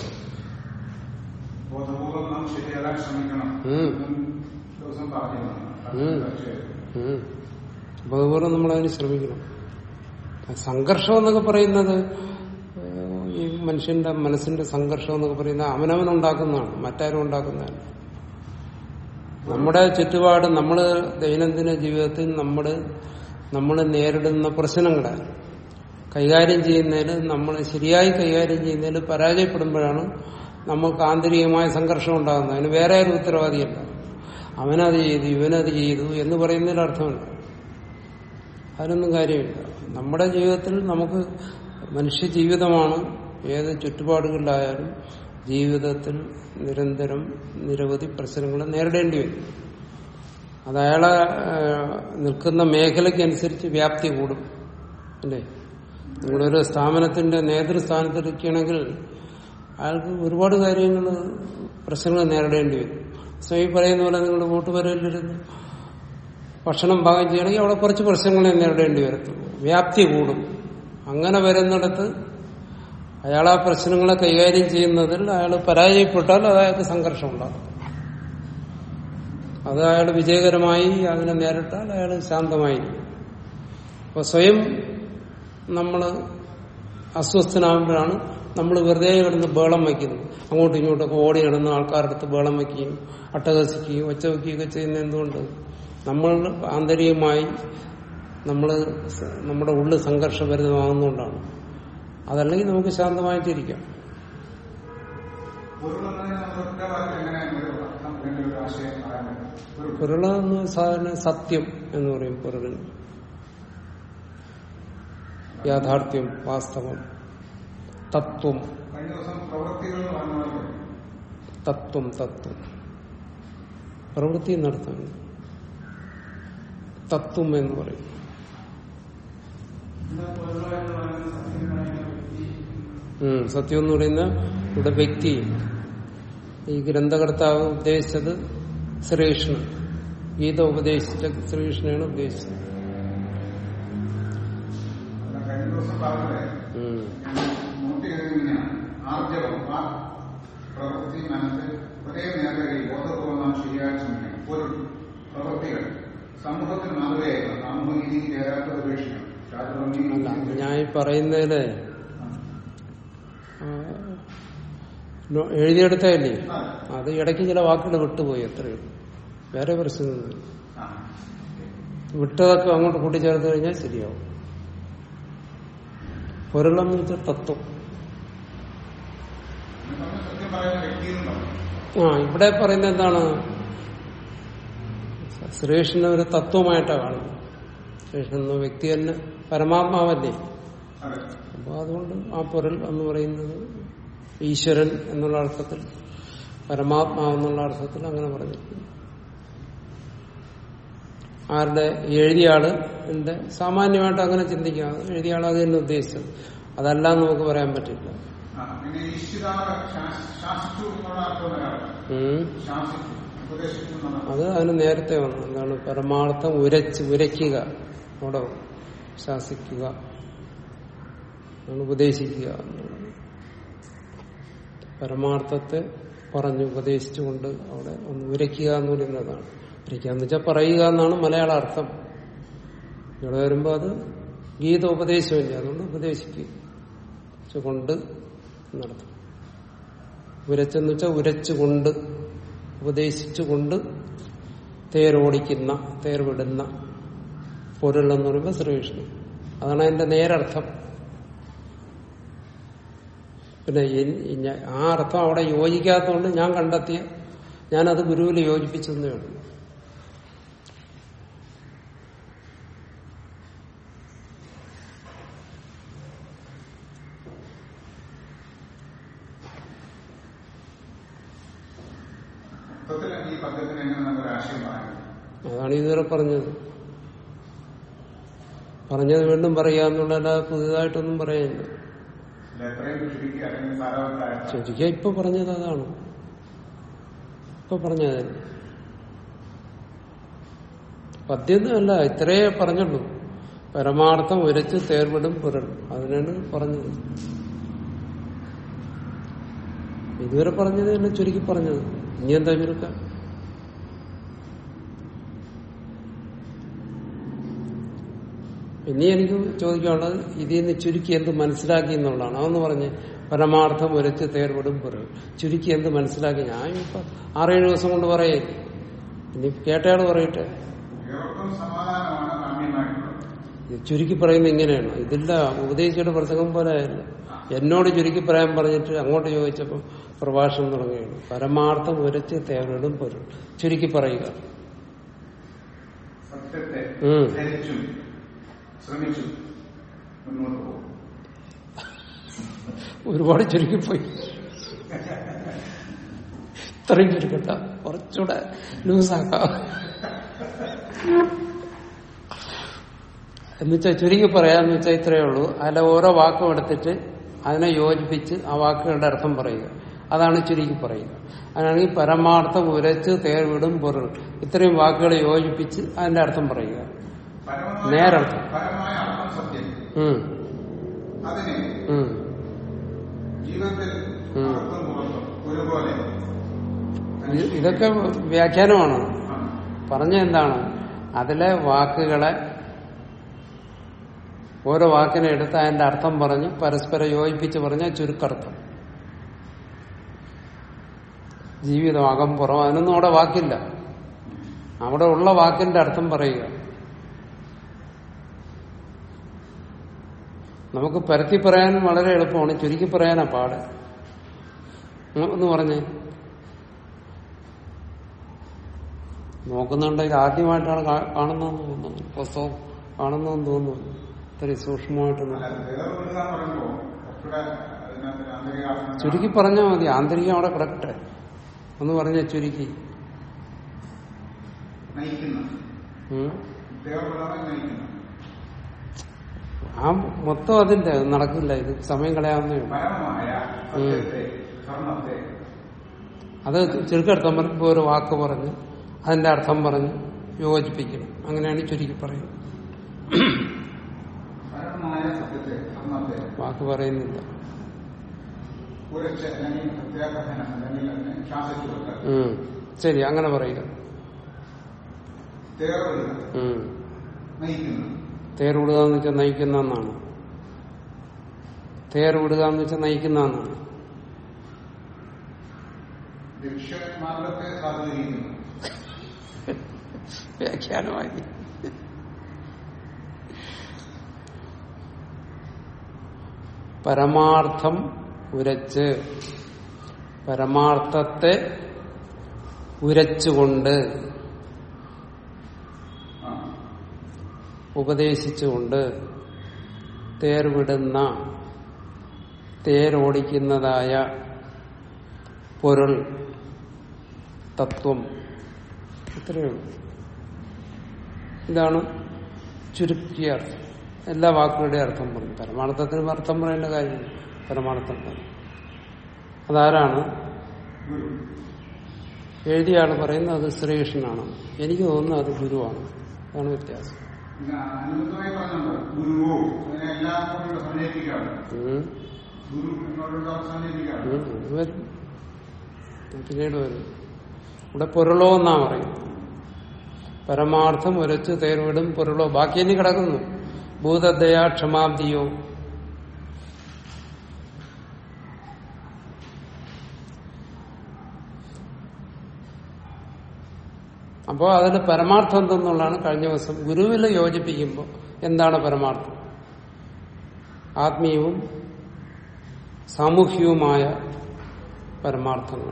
ബോധപൂർവം നാം ശരിയാകാൻ ശ്രമിക്കണം ഉം. മുൻ ദിവസം പറഞ്ഞതാണ് ഉം. ചർച്ച ചെയ്തു. ഉം. അപ്പൊ അതുപോലെ നമ്മൾ അതിന് ശ്രമിക്കണം സംഘർഷം എന്നൊക്കെ പറയുന്നത് ഏഹ്, ഈ മനുഷ്യന്റെ മനസ്സിന്റെ സംഘർഷം എന്നൊക്കെ പറയുന്നത് അവനവൻ ഉണ്ടാക്കുന്നതാണ് മറ്റാരും ഉണ്ടാക്കുന്നതല്ല നമ്മുടെ ചുറ്റുപാട് നമ്മൾ ദൈനംദിന ജീവിതത്തിൽ നമ്മൾ നമ്മൾ നേരിടുന്ന പ്രശ്നങ്ങളെ കൈകാര്യം ചെയ്യുന്നതിൽ നമ്മൾ ശരിയായി കൈകാര്യം ചെയ്യുന്നതിൽ പരാജയപ്പെടുമ്പോഴാണ് നമുക്ക് ആന്തരികമായ സംഘർഷം ഉണ്ടാകുന്നത് അതിന് വേറെ ഒരു ഉത്തരവാദിയല്ല അവനത് ചെയ്തു ഇവനത് ചെയ്തു എന്ന് പറയുന്നതിൽ അർത്ഥമുണ്ട് അതിനൊന്നും കാര്യമില്ല നമ്മുടെ ജീവിതത്തിൽ നമുക്ക് മനുഷ്യ ജീവിതമാണ് ഏത് ചുറ്റുപാടുകളിലായാലും ജീവിതത്തിൽ നിരന്തരം നിരവധി പ്രശ്നങ്ങൾ നേരിടേണ്ടി വരും അത് അയാളെ ഏഹ്, നിൽക്കുന്ന മേഖലയ്ക്കനുസരിച്ച് വ്യാപ്തി കൂടും അല്ലേ നിങ്ങളൊരു സ്ഥാപനത്തിന്റെ നേതൃസ്ഥാനത്തിരിക്കുകയാണെങ്കിൽ അയാൾക്ക് ഒരുപാട് കാര്യങ്ങൾ പ്രശ്നങ്ങൾ നേരിടേണ്ടി വരും സോ ഈ പറയുന്ന പോലെ നിങ്ങൾ കൂട്ടുപരയിലിരുന്ന് ഭക്ഷണം പാകം ചെയ്യണമെങ്കിൽ അവിടെ കുറച്ച് പ്രശ്നങ്ങളെ നേരിടേണ്ടി വരത്തുള്ളൂ വ്യാപ്തി കൂടും അങ്ങനെ വരുന്നിടത്ത് അയാൾ ആ പ്രശ്നങ്ങളെ കൈകാര്യം ചെയ്യുന്നതിൽ അയാൾ പരാജയപ്പെട്ടാൽ അത് അയാൾക്ക് സംഘർഷം ഉണ്ടാകും അത് അയാൾ വിജയകരമായി അതിനെ നേരിട്ടാൽ അയാൾ ശാന്തമായിരിക്കും അപ്പൊ സ്വയം നമ്മൾ അസ്വസ്ഥനാകുമ്പോഴാണ് നമ്മൾ വെറുതെ കിടന്ന് ബേളം വയ്ക്കുന്നത് അങ്ങോട്ടും ഇങ്ങോട്ടൊക്കെ ഓടി കിടന്ന് ആൾക്കാരുടെ അടുത്ത് ബേളം വയ്ക്കുകയും അട്ടഹസിക്കുകയും ഒച്ച വയ്ക്കുകയൊക്കെ ചെയ്യുന്നത് എന്തുകൊണ്ട് നമ്മൾ ആന്തരികമായി നമ്മൾ നമ്മുടെ ഉള്ളിൽ സംഘർഷഭരിതമാകുന്നതുകൊണ്ടാണ് അതല്ലെങ്കിൽ നമുക്ക് ശാന്തമായിട്ടിരിക്കാം പൊരുളെന്നതിന് നമ്മൾ ഒറ്റ വാക്കിൽ എങ്ങനെ ഒരു അർത്ഥം അല്ലെങ്കിൽ ഒരു ആശയം പറയാൻ പറ്റും ഒരു പൊരുളെന്ന് സാധാരണ സത്യം എന്ന് പറയും പൊരുളിന് യാഥാർത്ഥ്യം വാസ്തവം തത്വം കഴിഞ്ഞ ദിവസം പ്രവൃത്തികൾ എന്ന് പറഞ്ഞപ്പോൾ തത്വം തത്വം പ്രവൃത്തി നടത്താൻ തത്വം എന്ന് പറയും എന്താ പൊരുളോ എന്ന് പറയുന്നത് സത്യം പറയുന്ന വ്യക്തി ഉം, സത്യം എന്ന് പറയുന്ന ഇവിടെ വ്യക്തി ഈ ഗ്രന്ഥകർത്താവ് ഉദ്ദേശിച്ചത് ശ്രീകൃഷ്ണൻ ഗീത ഉപദേശിച്ച ശ്രീകൃഷ്ണനാണ് ഉദ്ദേശിച്ചത് അല്ല, കഴിഞ്ഞ ദിവസം പറഞ്ഞത് ഉം. നോട്ട് ചെയ്തിങ്ങനെയാണ് ആർജവം വാ പ്രവൃത്തി മനസ്സ് ഒരേ നേർവഴിയിൽ ബോധപൂർവ്വം ശരിയായി ശ്രമിക്കണം പൊരുൾ പ്രവൃത്തികൾ സമൂഹത്തിന് മാതൃകയായിരുന്നു സാമൂഹിക നീതി ചേരാത്തത് ഉപേക്ഷിക്കണം അല്ല ശാസ്ത്രം ഞാൻ ഈ പറയുന്നതില് ആ, നോ- എഴുതിയെടുത്തതല്ലേ അത് ഇടയ്ക്ക് ചില വാക്കുകൾ വിട്ടുപോയി അത്രയും വേറെ പ്രശ്നമൊന്നുമില്ല വിട്ടതൊക്കെ അങ്ങോട്ട് കൂട്ടിച്ചേർത്ത് കഴിഞ്ഞാൽ ശരിയാവും പൊരുളെന്ന് വെച്ചാൽ തത്വം സത്യം പറയുന്ന വ്യക്തി എന്ന് പറഞ്ഞു ആ ഇവിടെ പറയുന്നത് എന്താണ് ശ്രീകൃഷ്ണനെ ഒരു തത്വമായിട്ടാണ് കാണുന്നത് ശ്രീകൃഷ്ണൻ എന്ന വ്യക്തി തന്നെ പരമാത്മാവല്ലേ അതെ അപ്പൊ അതുകൊണ്ട് ആ പൊരുൾ എന്ന് പറയുന്നത് ഈശ്വരൻ എന്നുള്ള അർത്ഥത്തിൽ പരമാത്മാവ് എന്നുള്ള അർത്ഥത്തിൽ അങ്ങനെ പറഞ്ഞിരിക്കുന്നു ആരുടെ ഈ എഴുതിയ ആള് എന്റെ സാമാന്യമായിട്ട് അങ്ങനെ ചിന്തിക്കാം അത് എഴുതിയ ആൾ അത് തന്നെ ഉദ്ദേശിച്ചത് അതല്ല എന്ന് നമുക്ക് പറയാൻ പറ്റില്ല ആ, പിന്നെ ഈശ്വരാവ് ശാസ്- ശാസിച്ചു എന്നുള്ള അർത്ഥം വരാറ് ഉം. ശാസിച്ചു ഉപദേശിച്ചു എന്നുള്ള അത് അതിന് നേരത്തെ വന്നു എന്താണ് പരമാർത്ഥം ഉരച്ച് ഉരയ്ക്കുക അവിടെ വന്നു. ശാസിക്കുക ആണ് ഉപദേശിക്കുക എന്നുള്ളത് പരമാർത്ഥത്തെ പറഞ്ഞു ഉപദേശിച്ചുകൊണ്ട് അവിടെ ഒന്ന് ഉരയ്ക്കുക എന്ന് പറയുന്നതാണ് ഉരയ്ക്കുക എന്ന് വെച്ചാൽ പറയുക എന്നാണ് മലയാള അർത്ഥം ഇവിടെ വരുമ്പോൾ അത് ഗീത ഉപദേശമില്ല അതുകൊണ്ട് ഉപദേശിക്കുക കൊണ്ട് എന്നർത്ഥം ഉരച്ചെന്ന് വെച്ചാൽ ഉരച്ചുകൊണ്ട് ഉപദേശിച്ചുകൊണ്ട് തേരോടിക്കുന്ന തേർ വിടുന്ന പൊരുൾ എന്ന് പറയുമ്പോൾ ശ്രീകൃഷ്ണൻ അതാണ് അതിന്റെ നേരർത്ഥം പിന്നെ എൻ- ഞ- ആ അർത്ഥം അവിടെ യോജിക്കാത്തതുകൊണ്ട് ഞാൻ കണ്ടെത്തിയ ഞാനത് ഗുരുവിൽ യോജിപ്പിച്ചെന്നേ ഉള്ളൂ മൊത്തത്തിൽ ഈ പദ്യത്തിന് എങ്ങനെ നമുക്കൊരു ആശയം പറയാം അതാണ് ഇതുവരെ പറഞ്ഞത് പറഞ്ഞത് വീണ്ടും പറയുക എന്നുള്ളതല്ലാതെ പുതിയതായിട്ടൊന്നും പറയാനില്ല അല്ല എത്രയും ചുരുക്കി അല്ലെങ്കിൽ സാരവത്തായ ശരിക്കും ഇപ്പൊ പറഞ്ഞത് അതാണ് ഇപ്പൊ പറഞ്ഞത് തന്നെ പദ്യം അല്ല ഇത്രയേ പറഞ്ഞുള്ളൂ പരമാർത്ഥം ഉരച്ച് തേർവിടും പുരൾ അതിനാണ് പറഞ്ഞത് ഇതുവരെ പറഞ്ഞത് തന്നെ ചുരുക്കി പറഞ്ഞത് ഇനി എന്താ ചുരുക്കം ഇനി എനിക്ക് ചോദിക്കാനുള്ളത് ഇതിൽ നിന്ന് ചുരുക്കി എന്ത് മനസ്സിലാക്കി എന്നുള്ളതാണ് അതൊന്ന് പറഞ്ഞ് പരമാർത്ഥം ഉരച്ച് തേർവിടും പുറം ചുരുക്കി എന്ത് മനസ്സിലാക്കി ഞാൻ ഇപ്പൊ ആറേഴ് ദിവസം കൊണ്ട് പറയേ ഇനി കേട്ടയാൾ പറയട്ടെ ഏവർക്കും സമാധാനമാണ് കാമ്യമായിട്ടുള്ളത് ഇത് ചുരുക്കി പറയുന്നത് ഇങ്ങനെയാണ് ഇതില്ല ഉപദേശിയുടെ പ്രസംഗം പോലെ അല്ല എന്നോട് ചുരുക്കി പറയാൻ പറഞ്ഞിട്ട് അങ്ങോട്ട് ചോദിച്ചപ്പോൾ പ്രഭാഷണം തുടങ്ങുകയാണ് പരമാർത്ഥം ഉരച്ച് തേർവിടും പൊരുൾ ചുരുക്കി പറയുക സത്യത്തെ ഉം. ധരിച്ചും ശ്രമിച്ചു മുന്നോട്ട് പോകും ഒരുപാട് ചുരുക്കിപ്പോയി ഇത്രയും ചുരുക്കട്ട കുറച്ചുകൂടെ ലൂസാക്കാം എന്നുവെച്ചാൽ ചുരുക്കി പറയാന്ന് വെച്ചാൽ ഇത്രയേ ഉള്ളൂ അതിലെ ഓരോ വാക്കും എടുത്തിട്ട് അതിനെ യോജിപ്പിച്ച് ആ വാക്കുകളുടെ അർത്ഥം പറയുക അതാണ് ചുരുക്കി പറയുക അതിനാണെങ്കിൽ പരമാർത്ഥം ഉരച്ച് തേർവിടും പൊരുൾ ഇത്രയും വാക്കുകളെ യോജിപ്പിച്ച് അതിന്റെ അർത്ഥം പറയുക പരമമായ നേരർത്ഥം. പരമായ അർത്ഥം സത്യം ഉം അതിനെ ഉം ജീവിതത്തിൽ ഉം. അർത്ഥം പുറത്തും ഒരുപോലെ ഇത് ഇതൊക്കെ വ്യാഖ്യാനമാണ് ആ. പറഞ്ഞ എന്താണ് അതിലെ വാക്കുകളെ ഓരോ വാക്കിനെ എടുത്ത് അതിന്റെ അർത്ഥം പറഞ്ഞ് പരസ്പരം യോജിപ്പിച്ച് പറഞ്ഞ ചുരുക്കർത്ഥം ജീവിതം അകം പുറം അതിനൊന്നും അവിടെ വാക്കില്ല അവിടെ ഉള്ള വാക്കിന്റെ അർത്ഥം പറയുക നമുക്ക് പരത്തി പറയാൻ വളരെ എളുപ്പമാണ് ചുരുക്കി പറയാനാ പാട് ഉം, ഒന്ന് പറഞ്ഞേ നോക്കുന്നുണ്ട് ഇത് ആദ്യമായിട്ടാണ് കാ- കാണുന്നതെന്ന് തോന്നുന്നു പുസ്തകം കാണുന്നതെന്ന് തോന്നുന്നു ഇത്രയും സൂക്ഷ്മമായിട്ട് അല്ല നോക്കണം. വേർപെടുക എന്ന് പറയുമ്പോൾ കുറച്ചുകൂടെ അതിനകത്ത് ആന്തരികാർത്ഥം ചുരുക്കി പറഞ്ഞാൽ മതി ആന്തരികം അവിടെ കിടക്കട്ടെ ഒന്ന് പറഞ്ഞ ചുരുക്കി നയിക്കുന്ന ഉം. വേർപെടാതെ നയിക്കുന്ന ആ മൊത്തം അതിന്റെ അത് നടക്കില്ല ഇത് സമയം കളയാവുന്നേ ഉള്ളൂ പരമമായ സത്യത്തെ കർമ്മത്തെ അത് ചുരുക്കർത്ഥം പറയുമ്പോൾ ഒരു വാക്ക് പറഞ്ഞ് അതിന്റെ അർത്ഥം പറഞ്ഞ് യോജിപ്പിക്കണം അങ്ങനെയാണ് ചുരുക്കി പറയുന്നത് പരമമായ സത്യത്തെ കർമ്മത്തെ വാക്ക് പറയുന്നില്ല ഉരച്ച് അല്ലെങ്കിൽ പ്രത്യാഗ്രഹനം അല്ലെങ്കിൽ അതിനെ ശാസിച്ചു വെക്കുക ഉം. ശരി അങ്ങനെ പറയുക തേർവിടുക ഉം. നയിക്കുന്ന തേർ വിടുക എന്ന് വെച്ചാൽ നയിക്കുന്ന എന്നാണ് തേർ വിടുക എന്ന് വെച്ചാൽ നയിക്കുന്ന എന്നാണ് ലക്ഷ്യമാർഗത്തെ സാധീകരിക്കുന്നു വ്യാഖ്യാനമായി പരമാർത്ഥം ഉരച്ച് പരമാർത്ഥത്തെ ഉരച്ചുകൊണ്ട് ആ. ഉപദേശിച്ചുകൊണ്ട് തേർവിടുന്ന തേരോടിക്കുന്നതായ പൊരുൾ തത്വം ഇത്രയേ ഉള്ളൂ ഇതാണ് ചുരുക്കിയ അർത്ഥം എല്ലാ വാക്കുകളുടെയും അർത്ഥം പറഞ്ഞു പരമാർത്ഥത്തിന് അർത്ഥം പറയേണ്ട കാര്യമില്ല പരമാർത്ഥം പറഞ്ഞു അതാരാണ് ഗുരു എഴുതിയ ആൾ പറയുന്നത് അത് ശ്രീകൃഷ്ണനാണ് എനിക്ക് തോന്നുന്നത് അത് ഗുരുവാണ് അതാണ് വ്യത്യാസം ഇത് അനുബന്ധമായി പറഞ്ഞുണ്ട് ഗുരുവോ അതിനെ എല്ലാം കൊണ്ടുള്ള സന്ദേശിക്കാണ് ഉം. ഗുരു എന്നോടുള്ള സന്ദേശിക്കാണ് ഉം. അത് വരും അത് പിന്നീട് വരും ഇവിടെ പൊരുളോ എന്നാ പറയും പരമാർത്ഥം ഉരച്ച് തേർവിടും പൊരുളോ ബാക്കി ഇനി കിടക്കുന്നു ഭൂതദയാ ക്ഷമാബ്ദിയോ അപ്പോ അതിൽ പരമാർത്ഥം എന്തെന്നുള്ളതാണ് കഴിഞ്ഞ ദിവസം ഗുരുവിൽ യോജിപ്പിക്കുമ്പോൾ എന്താണ് പരമാർത്ഥം ആത്മീയവും സാമൂഹ്യവുമായ പരമാർത്ഥങ്ങൾ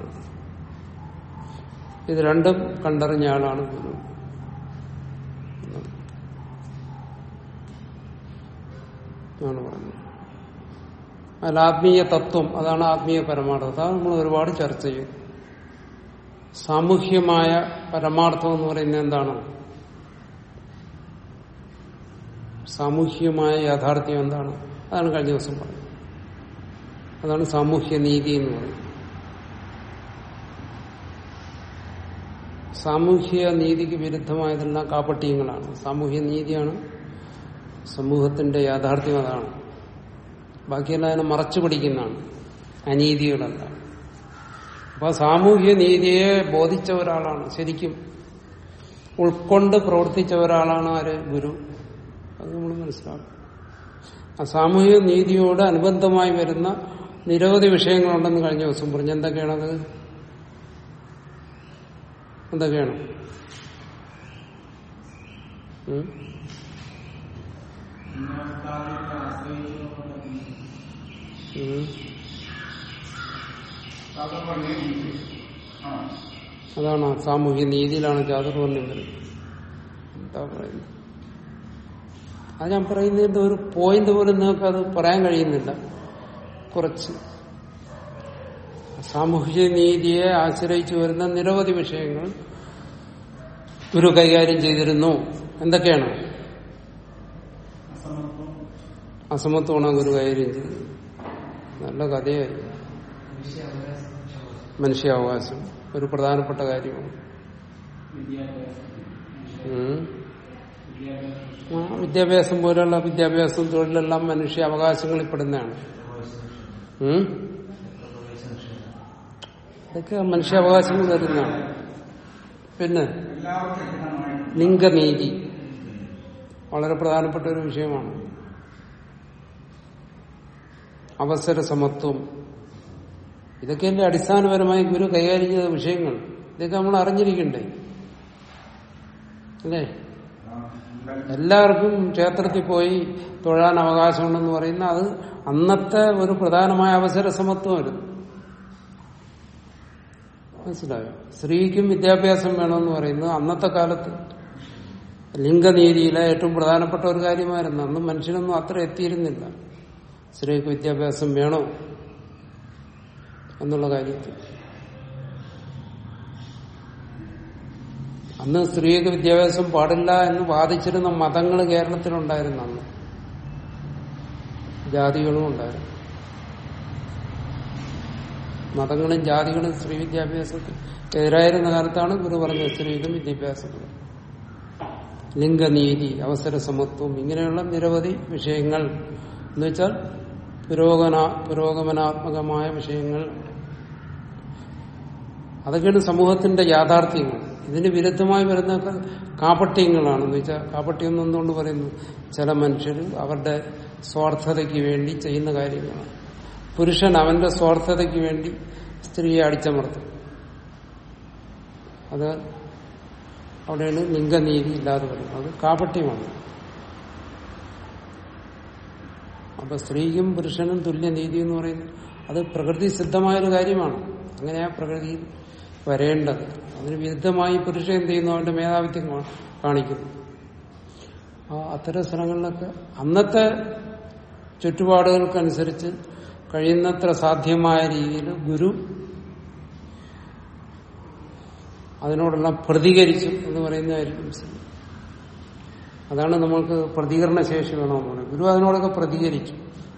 ഇത് രണ്ടും കണ്ടറിഞ്ഞ ആളാണ് ഗുരു ആണ് പറഞ്ഞത് അതിൽ ആത്മീയ തത്വം അതാണ് ആത്മീയ പരമാർത്ഥം അതാണ് നമ്മൾ ഒരുപാട് ചർച്ച ചെയ്യും സാമൂഹ്യമായ പരമാർത്ഥം എന്ന് പറയുന്നത് എന്താണ് സാമൂഹ്യമായ യാഥാർത്ഥ്യം എന്താണ് അതാണ് കഴിഞ്ഞ ദിവസം പറഞ്ഞത് അതാണ് സാമൂഹ്യ നീതി എന്ന് പറയുന്നത് സാമൂഹ്യ നീതിക്ക് വിരുദ്ധമായതെല്ലാം കാപ്പട്യങ്ങളാണ് സാമൂഹ്യ നീതിയാണ് സമൂഹത്തിന്റെ യാഥാർത്ഥ്യം അതാണ് ബാക്കിയെല്ലാം അതിനെ മറച്ചു പിടിക്കുന്നതാണ് അനീതികളല്ല അപ്പൊ സാമൂഹ്യ നീതിയെ ബോധിച്ച ഒരാളാണ് ശരിക്കും ഉൾക്കൊണ്ട് പ്രവർത്തിച്ച ഒരാളാണ് ആര് ഗുരു അത് നമ്മൾ മനസ്സിലാക്കും ആ സാമൂഹിക നീതിയോട് അനുബന്ധമായി വരുന്ന നിരവധി വിഷയങ്ങളുണ്ടെന്ന് കഴിഞ്ഞ ദിവസം പറഞ്ഞു എന്തൊക്കെയാണത് എന്തൊക്കെയാണ് ഉം? ഇന്നത്തെ ആശ്രയിച്ചുകൊണ്ടുള്ള ഉം. ചാതുർവർണ്ണയം നീതി. ആ അതാണ് സാമൂഹ്യ നീതിയിലാണ് ചാതുർവർണ്ണ്യം വരുന്നത് എന്താ പറയുന്നത് അത് ഞാൻ പറയുന്നതിന്റെ ഒരു പോയിന്റ് പോലും നിങ്ങൾക്ക് അത് പറയാൻ കഴിയുന്നില്ല കുറച്ച് സാമൂഹ്യ നീതിയെ ആശ്രയിച്ചു വരുന്ന നിരവധി വിഷയങ്ങൾ ഗുരു കൈകാര്യം ചെയ്തിരുന്നു എന്തൊക്കെയാണ് അസമത്വം അസമത്വമാണ് ഗുരു കൈകാര്യം ചെയ്തത് നല്ല കഥയായിരുന്നു വിഷയാവകാശം മനുഷ്യാവകാശം ഒരു പ്രധാനപ്പെട്ട കാര്യമാണ് വിദ്യാഭ്യാസം ഉം. വിദ്യാഭ്യാസം ആ, വിദ്യാഭ്യാസം പോലുള്ള വിദ്യാഭ്യാസം തൊഴിലെല്ലാം മനുഷ്യ അവകാശങ്ങളിൽ പെടുന്നതാണ് ഉം? ഇതൊക്കെ മനുഷ്യാവകാശങ്ങൾ വരുന്നതാണ് പിന്നെ എല്ലാവർക്കും ലഭ്യമായിട്ട് ലിംഗനീതി വളരെ പ്രധാനപ്പെട്ട ഒരു വിഷയമാണ് അവസര സമത്വം ഇതൊക്കെയല്ലേ അടിസ്ഥാനപരമായി ഗുരു കൈകാര്യം ചെയ്ത വിഷയങ്ങൾ ഇതൊക്കെ നമ്മൾ അറിഞ്ഞിരിക്കണ്ടേ അല്ലേ എല്ലാവർക്കും ക്ഷേത്രത്തിൽ പോയി തൊഴാൻ അവകാശമുണ്ടെന്ന് പറയുന്ന അത് അന്നത്തെ ഒരു പ്രധാനമായ അവസര സമത്വമായിരുന്നു മനസ്സിലായോ സ്ത്രീക്കും വിദ്യാഭ്യാസം വേണമെന്ന് പറയുന്നത് അന്നത്തെ കാലത്ത് ലിംഗനീതിയിലെ ഏറ്റവും പ്രധാനപ്പെട്ട ഒരു കാര്യമായിരുന്നു അന്ന് മനുഷ്യനൊന്നും അത്ര എത്തിയിരുന്നില്ല സ്ത്രീക്ക് വിദ്യാഭ്യാസം വേണോ എന്നുള്ള കാര്യത്തിൽ അന്ന് സ്ത്രീക്ക് വിദ്യാഭ്യാസം പാടില്ല എന്ന് വാദിച്ചിരുന്ന മതങ്ങൾ കേരളത്തിലുണ്ടായിരുന്നു അന്ന് ജാതികളും ഉണ്ടായിരുന്നു മതങ്ങളും ജാതികളും സ്ത്രീ വിദ്യാഭ്യാസത്തിന് എതിരായിരുന്ന കാലത്താണ് ഗുരു പറഞ്ഞത് സ്ത്രീക്കും വിദ്യാഭ്യാസം കൊടുക്കണം. ലിംഗനീതി അവസര സമത്വം ഇങ്ങനെയുള്ള നിരവധി വിഷയങ്ങൾ എന്ന് വെച്ചാൽ പുരോഗമന പുരോഗമനാത്മകമായ വിഷയങ്ങൾ അതൊക്കെയാണ് സമൂഹത്തിന്റെ യാഥാർത്ഥ്യങ്ങൾ ഇതിന് വിരുദ്ധമായി വരുന്ന കാപട്യങ്ങളാണെന്ന് വെച്ചാൽ കാപട്യം എന്ന് എന്തുകൊണ്ട് പറയുന്നു ചില മനുഷ്യർ അവരുടെ സ്വാർത്ഥതയ്ക്ക് വേണ്ടി ചെയ്യുന്ന കാര്യങ്ങളാണ് പുരുഷൻ അവന്റെ സ്വാർത്ഥതയ്ക്ക് വേണ്ടി സ്ത്രീയെ അടിച്ചമർത്തും അത് അവിടെയാണ് ലിംഗനീതി ഇല്ലാതെ വരുന്നത് അത് കാപട്യമാണ് അപ്പൊ സ്ത്രീക്കും പുരുഷനും തുല്യനീതി എന്ന് പറയുന്നത് അത് പ്രകൃതി സിദ്ധമായൊരു കാര്യമാണ് അങ്ങനെയാ പ്രകൃതിയിൽ വരേണ്ടത് അതിന് വിരുദ്ധമായി പുരുഷൻ എന്ത് ചെയ്യുന്നു അവന്റെ മേധാവിത്വം കാ- കാണിക്കുന്നു ആ അത്തരം സ്ഥലങ്ങളിലൊക്കെ അന്നത്തെ ചുറ്റുപാടുകൾക്കനുസരിച്ച് കഴിയുന്നത്ര സാധ്യമായ രീതിയിൽ ഗുരു അതിനോടെല്ലാം പ്രതികരിച്ചു എന്ന് പറയുന്നതായിരിക്കും ശരി. അതാണ് നമ്മൾക്ക് പ്രതികരണ ശേഷി വേണമെന്ന് പറയുന്നത് ഗുരു അതിനോടൊക്കെ പ്രതികരിച്ചു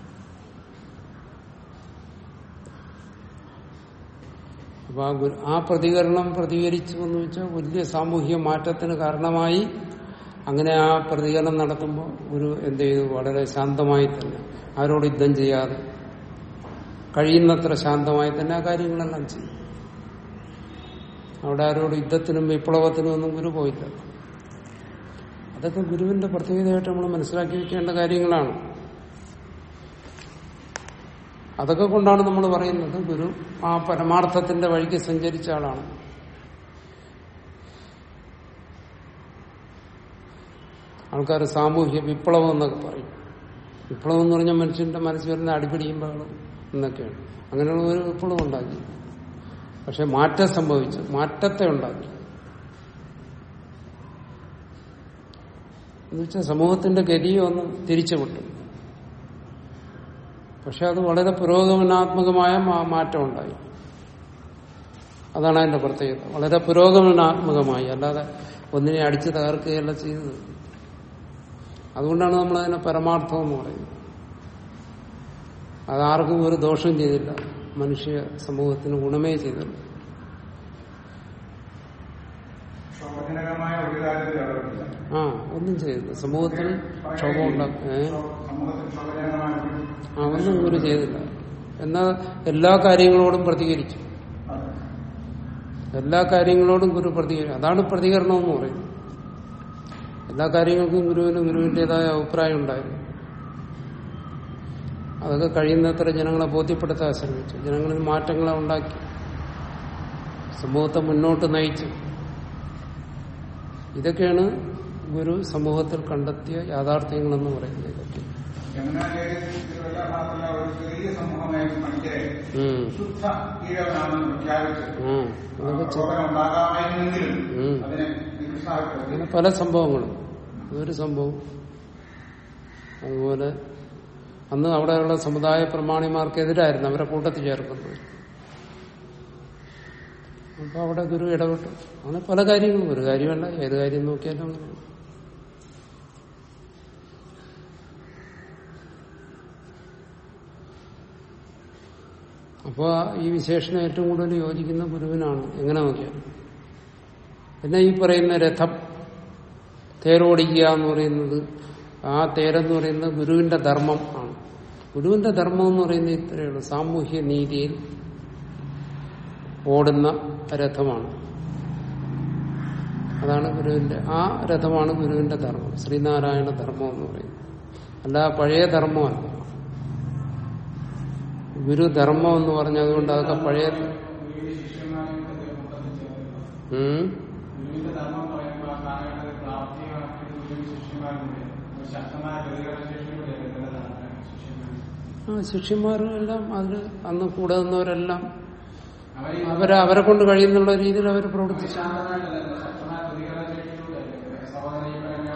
അപ്പൊ ആ ഗുരു ആ പ്രതികരണം പ്രതികരിച്ചു എന്ന് വെച്ചാൽ വലിയ സാമൂഹിക മാറ്റത്തിന് കാരണമായി അങ്ങനെ ആ പ്രതികരണം നടത്തുമ്പോൾ ഗുരു എന്ത് ചെയ്തു വളരെ ശാന്തമായി തന്നെ ആരോട് യുദ്ധം ചെയ്യാതെ കഴിയുന്നത്ര ശാന്തമായി തന്നെ ആ കാര്യങ്ങളെല്ലാം ചെയ്തു അവിടെ ആരോട് യുദ്ധത്തിനും വിപ്ലവത്തിനും ഒന്നും ഗുരു പോയില്ല അതൊക്കെ ഗുരുവിന്റെ പ്രത്യേകതയായിട്ട് നമ്മൾ മനസ്സിലാക്കി വെക്കേണ്ട കാര്യങ്ങളാണ് അതൊക്കെ കൊണ്ടാണ് നമ്മൾ പറയുന്നത് ഗുരു ആ പരമാർത്ഥത്തിന്റെ വഴിക്ക് സഞ്ചരിച്ച ആളാണ് ആൾക്കാർ സാമൂഹ്യ വിപ്ലവം എന്നൊക്കെ പറയും വിപ്ലവം എന്ന് പറഞ്ഞാൽ മനുഷ്യന്റെ മനസ്സിൽ വരുന്ന അടിപിടിയും ബഹളം എന്നൊക്കെയാണ് അങ്ങനെയുള്ള ഒരു വിപ്ലവം ഉണ്ടാക്കി പക്ഷെ മാറ്റം സംഭവിച്ചു മാറ്റത്തെ ഉണ്ടാക്കി എന്നുവെച്ചാൽ സമൂഹത്തിന്റെ ഗതിയെ ഒന്ന് തിരിച്ചുവിട്ടു പക്ഷെ അത് വളരെ പുരോഗമനാത്മകമായ മാ- മാറ്റം ഉണ്ടായി അതാണ് അതിന്റെ പ്രത്യേകത വളരെ പുരോഗമനാത്മകമായി അല്ലാതെ ഒന്നിനെ അടിച്ചു തകർക്കുകയല്ല ചെയ്തത് അതുകൊണ്ടാണ് നമ്മൾ അതിനെ പരമാർത്ഥം എന്ന് പറയുന്നത് അതാർക്കും ഒരു ദോഷം ചെയ്തില്ല മനുഷ്യ സമൂഹത്തിന് ഗുണമേ ചെയ്തുള്ളൂ ശോഭജനകമായ ഒരു കാര്യത്തിൽ ഇടപെട്ടില്ല ആ ഒന്നും ചെയ്തില്ല സമൂഹത്തിന് ക്ഷോഭം ഉണ്ടാക്കും ഏ സമൂഹത്തിൽ ശോഭജനകമായ ഒരു ആ ഒന്നും ഗുരു ചെയ്തില്ല എന്നാൽ എല്ലാ കാര്യങ്ങളോടും പ്രതികരിച്ചു അതെ. എല്ലാ കാര്യങ്ങളോടും ഗുരു പ്രതികരിക്കും അതാണ് പ്രതികരണം എന്ന് പറയുന്നത് എല്ലാ കാര്യങ്ങൾക്കും ഗുരുവിന് ഗുരുവിന്റേതായ അഭിപ്രായം ഉണ്ടായിരുന്നു അതൊക്കെ കഴിയുന്നത്ര ജനങ്ങളെ ബോധ്യപ്പെടുത്താൻ ശ്രമിച്ചു ജനങ്ങളിൽ മാറ്റങ്ങളെ ഉണ്ടാക്കി സമൂഹത്തെ മുന്നോട്ട് നയിച്ചു ഇതൊക്കെയാണ് ഗുരു സമൂഹത്തിൽ കണ്ടെത്തിയ യാഥാർത്ഥ്യങ്ങളെന്ന് പറയുന്നത് ഇതൊക്കെ യമുനാചാര്യ തിരുവല്ല ഭാഗത്തുള്ള ഒരു ചെറിയ സമൂഹമായ മനുഷ്യരെ ഉം. ശുദ്ധ ഈഴവനാണെന്ന് പ്രഖ്യാപിച്ച് ഉം. അതൊക്കെ ചെ- പ്രകോപനം ഉണ്ടാകാമായിരുന്നെങ്കിലും ഉം. അതിനെ നിരുത്സാഹപ്പെടുത്തി അങ്ങനെ പല സംഭവങ്ങളും അതൊരു സംഭവം അതുപോലെ അന്ന് അവിടെയുള്ള സമുദായ പ്രമാണിമാർക്കെതിരായിരുന്നു അവരെ കൂട്ടത്തിൽ ചേർക്കുന്നത് അപ്പൊ അവിടെ ഗുരു ഇടപെട്ടു അങ്ങനെ പല കാര്യങ്ങളും ഒരു കാര്യമല്ല ഏത് കാര്യം നോക്കിയാലും അങ്ങനെ അപ്പോൾ ഈ വിശേഷണം ഏറ്റവും കൂടുതൽ യോജിക്കുന്ന ഗുരുവിനാണ് എങ്ങനെ നോക്കിയാലും പിന്നെ ഈ പറയുന്ന രഥം തേരോടിക്കുക എന്ന് പറയുന്നത് ആ തേരെന്ന് പറയുന്നത് ഗുരുവിന്റെ ധർമ്മം ആണ് ഗുരുവിന്റെ ധർമ്മം എന്ന് പറയുന്നത് ഇത്രയേ ഉള്ളൂ സാമൂഹ്യ നീതിയിൽ ഓടുന്ന രഥമാണ് അതാണ് ഗുരുവിന്റെ ആ രഥമാണ് ഗുരുവിന്റെ ധർമ്മം ശ്രീനാരായണ ധർമ്മം എന്ന് പറയുന്നത് അല്ല പഴയ ധർമ്മമല്ല ഗുരു ധർമ്മം എന്ന് പറഞ്ഞതുകൊണ്ട് അതൊക്കെ പഴയ ഗുരുവിന്റെ ശിഷ്യന്മാരെയും കൂട്ടത്തിൽ ചേർന്നു ഉം ഗുരുവിന്റെ ധർമ്മം പറയുമ്പോൾ ആ കാലഘട്ടത്തിൽ പ്രാപ്തിയാക്കിയത് ഗുരുവിന്റെ ശിഷ്യന്മാരുണ്ട് ഒരു ശക്തമായ പ്രതികരണ ശേഷിയുടെ ശിഷ്യന്മാർ ആ ശിഷ്യന്മാരും എല്ലാം അതിൽ അന്ന് കൂടെ നിന്നവരെല്ലാം അവരെ അവരെ അവരെ കൊണ്ട് കഴിയുന്നുള്ള രീതിയിൽ അവർ പ്രവർത്തിച്ചു ശാന്തമായിട്ടല്ല ശക്തമായ പ്രതികരണ ശേഷിയിലൂടെ സഹോദരങ്ങളെ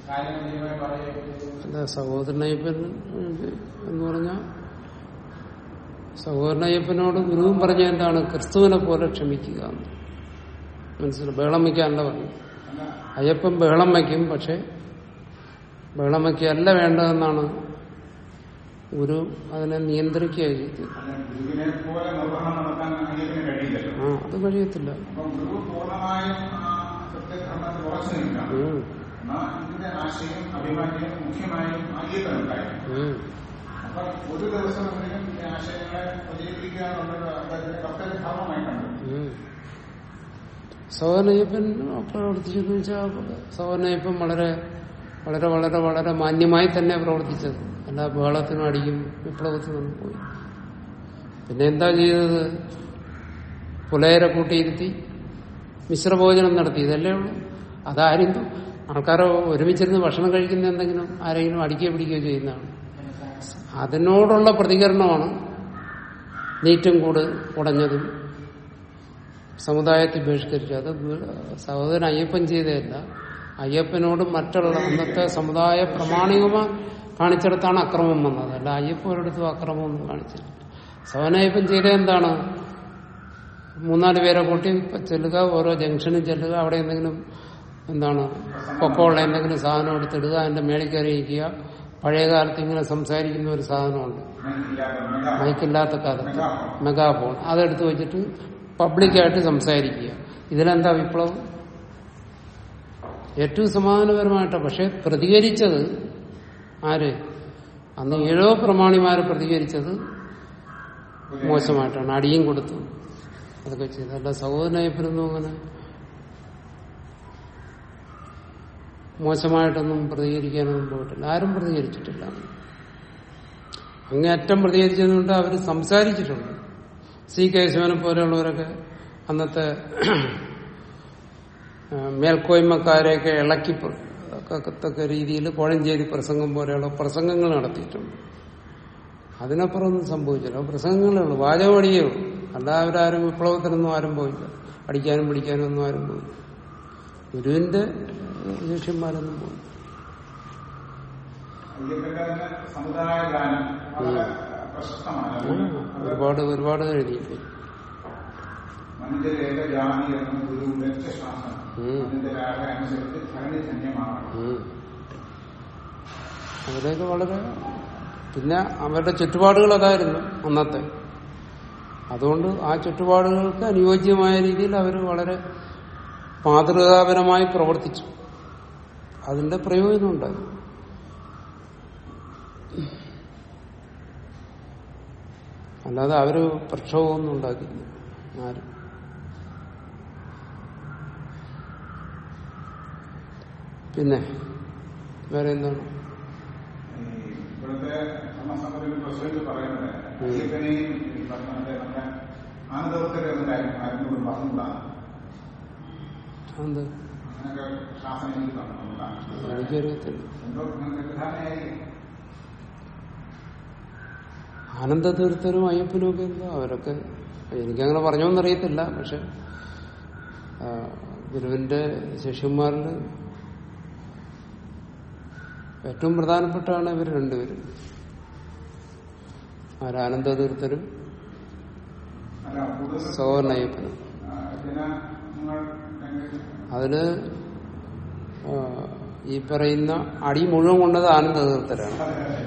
കാര്യങ്ങൾ നിയമമായി പറയുകയും അല്ല സഹോദരനയ്യപ്പൻ എന്ന് പറഞ്ഞാൽ സഹോദരനയ്യപ്പനോട് ഗുരുവും പറഞ്ഞ എന്താണ് ക്രിസ്തുവിനെ പോലെ ക്ഷമിക്കുക എന്ന് മനസ്സിലായി ബഹളം വയ്ക്കാനല്ല പറഞ്ഞു അയ്യപ്പൻ ബഹളം വയ്ക്കും പക്ഷെ ബഹളം വയ്ക്കുകയല്ല വേണ്ടതെന്നാണ് ഗുരു അതിനെ നിയന്ത്രിക്കുക ചെയ്തത് അല്ല, ഗുരുവിനെ പോലെ നിർവഹണം നടത്താൻ അയ്യപ്പന് കഴിയില്ലല്ലോ ആ അത് കഴിയത്തില്ല അപ്പൊ ഗുരു പൂർണ്ണമായും ആ സത്യധർമ്മത്തിൽ ഉറച്ചു നിൽക്കണം ഉം, എന്നാ ഇതിന്റെ ആശയം അഭിമാന്യം മുഖ്യമായും അയ്യപ്പനുണ്ടായിരുന്നു ഉം. അപ്പൊ ഒരു ദിവസമെങ്കിലും ഈ ആശയങ്ങളെ പ്രചരിപ്പിക്കുക എന്നുള്ളത് അദ്ദേഹത്തിന്റെ കർത്തവ്യഭാവമായി കണ്ടു ഉം. സഹോദരനയ്യപ്പൻ പ്രവർത്തിച്ചെന്ന് വെച്ചാൽ സഹോദരനയ്യപ്പൻ വളരെ വളരെ വളരെ വളരെ മാന്യമായി തന്നെ പ്രവർത്തിച്ചത് എല്ലാ ബഹളത്തിനും അടിക്കും വിപ്ലവത്തിനും പോയി പിന്നെ എന്താ ചെയ്തത് പുലയരെ കൂട്ടിയിരുത്തി മിശ്രഭോജനം നടത്തി ഇതല്ലേ ഉള്ളൂ അതാരും ആൾക്കാർ ഒരുമിച്ചിരുന്ന് ഭക്ഷണം കഴിക്കുന്ന എന്തെങ്കിലും ആരെങ്കിലും അടിക്കുകയോ പിടിക്കുകയോ ചെയ്യുന്നതാണ് അതിനോടുള്ള പ്രതികരണമാണ് നീറ്റും കൂട് ഉടഞ്ഞതും സമുദായത്തെ ബഹിഷ്കരിച്ചു അത് വീ- സഹോദരൻ അയ്യപ്പൻ ചെയ്തതല്ല അയ്യപ്പനോട് മറ്റുള്ള അന്നത്തെ സമുദായ പ്രമാണികമായി കാണിച്ചിടത്താണ് അക്രമം വന്നത് അല്ല അയ്യപ്പൻ ഒരിടത്തും അക്രമമൊന്നും കാണിച്ചില്ല സഹോദരൻ അയ്യപ്പൻ ചെയ്തത് എന്താണ് മൂന്നാല് പേരെ കൂട്ടി ചെല്ലുക ഓരോ ജംഗ്ഷനും ചെല്ലുക അവിടെ എന്തെങ്കിലും എന്താണ് പൊക്കമുള്ള എന്തെങ്കിലും സാധനം എടുത്തിടുക അതിന്റെ മേളിൽ കയറി ഇരിക്കുക പഴയ കാലത്ത് ഇങ്ങനെ സംസാരിക്കുന്ന ഒരു സാധനമുണ്ട് ഇല്ലാത്ത മെഗാ മൈക്കില്ലാത്ത കാലത്ത് മെഗാഫോൺ. മെഗാഫോൺ അതെടുത്ത് വെച്ചിട്ട് പബ്ലിക്കായിട്ട് സംസാരിക്കുക ഇതിലെന്താ വിപ്ലവം ഏറ്റവും സമാധാനപരമായിട്ടാണ് പക്ഷെ പ്രതികരിച്ചത് ആര് അന്ന് ഏഴോ പ്രമാണിമാര് പ്രതികരിച്ചത് മോശമായിട്ടാണ് അടിയും കൊടുത്തു അതൊക്കെ ചെയ്തു അല്ല സഹോദരനായപ്പോഴൊന്നും അങ്ങനെ മോശമായിട്ടൊന്നും പ്രതികരിക്കാനൊന്നും പോയിട്ടില്ല ആരും പ്രതികരിച്ചിട്ടില്ല അങ്ങേയറ്റം പ്രതികരിച്ചതുകൊണ്ട് അവർ സംസാരിച്ചിട്ടുണ്ട് സി കേശവനെ പോലെയുള്ളവരൊക്കെ അന്നത്തെ ആ, മേൽക്കോയ്മക്കാരെയൊക്കെ ഇളക്കി പ്ര- തക്ക രീതിയിൽ കോഴഞ്ചേരി പ്രസംഗം പോലെയുള്ള പ്രസംഗങ്ങൾ നടത്തിയിട്ടുണ്ട് അതിനപ്പുറം ഒന്നും സംഭവിച്ചില്ല പ്രസംഗങ്ങളേ ഉള്ളൂ വാചകം അടിയേ ഉള്ളൂ അല്ലാവരാരും വിപ്ലവത്തിനൊന്നും ആരും പോയില്ല അടിക്കാനും പിടിക്കാനും ഒന്നും ആരും പോയില്ല ഗുരുവിന്റെ ശിഷ്യന്മാരൊന്നും പോയി അയ്യപ്പന്റെ തന്നെ സമുദായ ഗാനം വളരെ പ്രശസ്തമാണ് അത് ഒരുപാട് ഒരുപാട് എഴുതിയില്ലേ മനുഷ്യരേക ജാതി എന്ന ഗുരു ലക്ഷ്യശ്വാസം ഉം. അതിന്റെ രാഗ അനുസരിച്ച് ധരണി ധന്യമാകണം ഉം. അവരെയൊക്കെ വളരെ പിന്നെ അവരുടെ ചുറ്റുപാടുകൾ അതായിരുന്നു അന്നത്തെ അതുകൊണ്ട് ആ ചുറ്റുപാടുകൾക്ക് അനുയോജ്യമായ രീതിയിൽ അവർ വളരെ മാതൃകാപരമായി പ്രവർത്തിച്ചു അതിന്റെ പ്രയോജനം ഉണ്ടായി അല്ലാതെ അവര് പ്രക്ഷോഭമൊന്നും ഉണ്ടാക്കിയില്ല ആരും പിന്നെ വേറെ എന്താണ് ഈ ഇവിടുത്തെ ധർമ്മസംഘത്തിന്റെ പ്രസിഡന്റ് പറയുന്നത് അയ്യപ്പനെയും ഈ പറഞ്ഞ നമ്മുടെ ആനന്ദവത്തിന്റെ ഒരു കാര്യം ആരോടും പറഞ്ഞുകൂടാണ് അത് അങ്ങനെയൊക്കെ ശാസനം എനിക്ക് തന്നിട്ടുണ്ടാണ് എനിക്കറിയത്തില്ല എന്തോ നിങ്ങൾക്ക് ധാരണയായിരിക്കും ആനന്ദതീർത്ഥരും അയ്യപ്പനും ഒക്കെ എന്താ അവരൊക്കെ എനിക്കങ്ങനെ പറഞ്ഞോന്നറിയത്തില്ല പക്ഷെ ആ, ഗുരുവിന്റെ ശിഷ്യന്മാരിൽ ഏറ്റവും പ്രധാനപ്പെട്ടാണ് ഇവർ രണ്ടുപേരും ആരാനന്ദതീർത്ഥരും അല്ല കൂടുതൽ സഹോദരൻ അയ്യപ്പനും ആ, പിന്നെ നിങ്ങൾ എങ്ങനെ- അതില് ആ, ഈ പറയുന്ന അടി മുഴുവൻ കൊണ്ടത് ആനന്ദതീർത്ഥരാണ്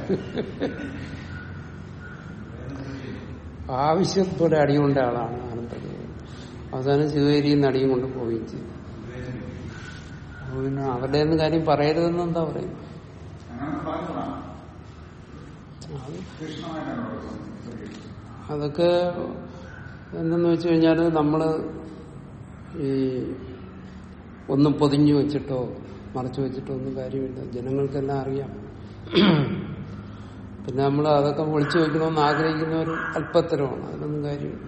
ആവശ്യത്തോടെ അടി കൊണ്ട ആളാണ് ആനന്ദതീർത്ഥൻ അവസാനം ശിവഗിരിയിൽ നിന്ന് അടിയും കൊണ്ട് പോവുകയും ചെയ്തു അപ്പൊ പിന്നെ അവരുടെ ഒന്നും കാര്യം പറയരുതെന്ന് എന്താ പറയും അങ്ങനെ പറഞ്ഞുകൂടാണ് അത് തീക്ഷ്ണമായിട്ടാണ് അവിടെ സംസാരിക്കുന്നത്. അതൊക്കെ എന്തെന്ന് വെച്ച് കഴിഞ്ഞാൽ നമ്മള് ഈ ഒന്നും പൊതിഞ്ഞു വെച്ചിട്ടോ മറച്ചു വെച്ചിട്ടോ ഒന്നും കാര്യമില്ല ജനങ്ങൾക്കെല്ലാം അറിയാം പിന്നെ നമ്മൾ അതൊക്കെ വിളിച്ചു വെക്കണമെന്ന് ആഗ്രഹിക്കുന്ന ഒരു അല്പത്തരമാണ് അതിനൊന്നും കാര്യമില്ല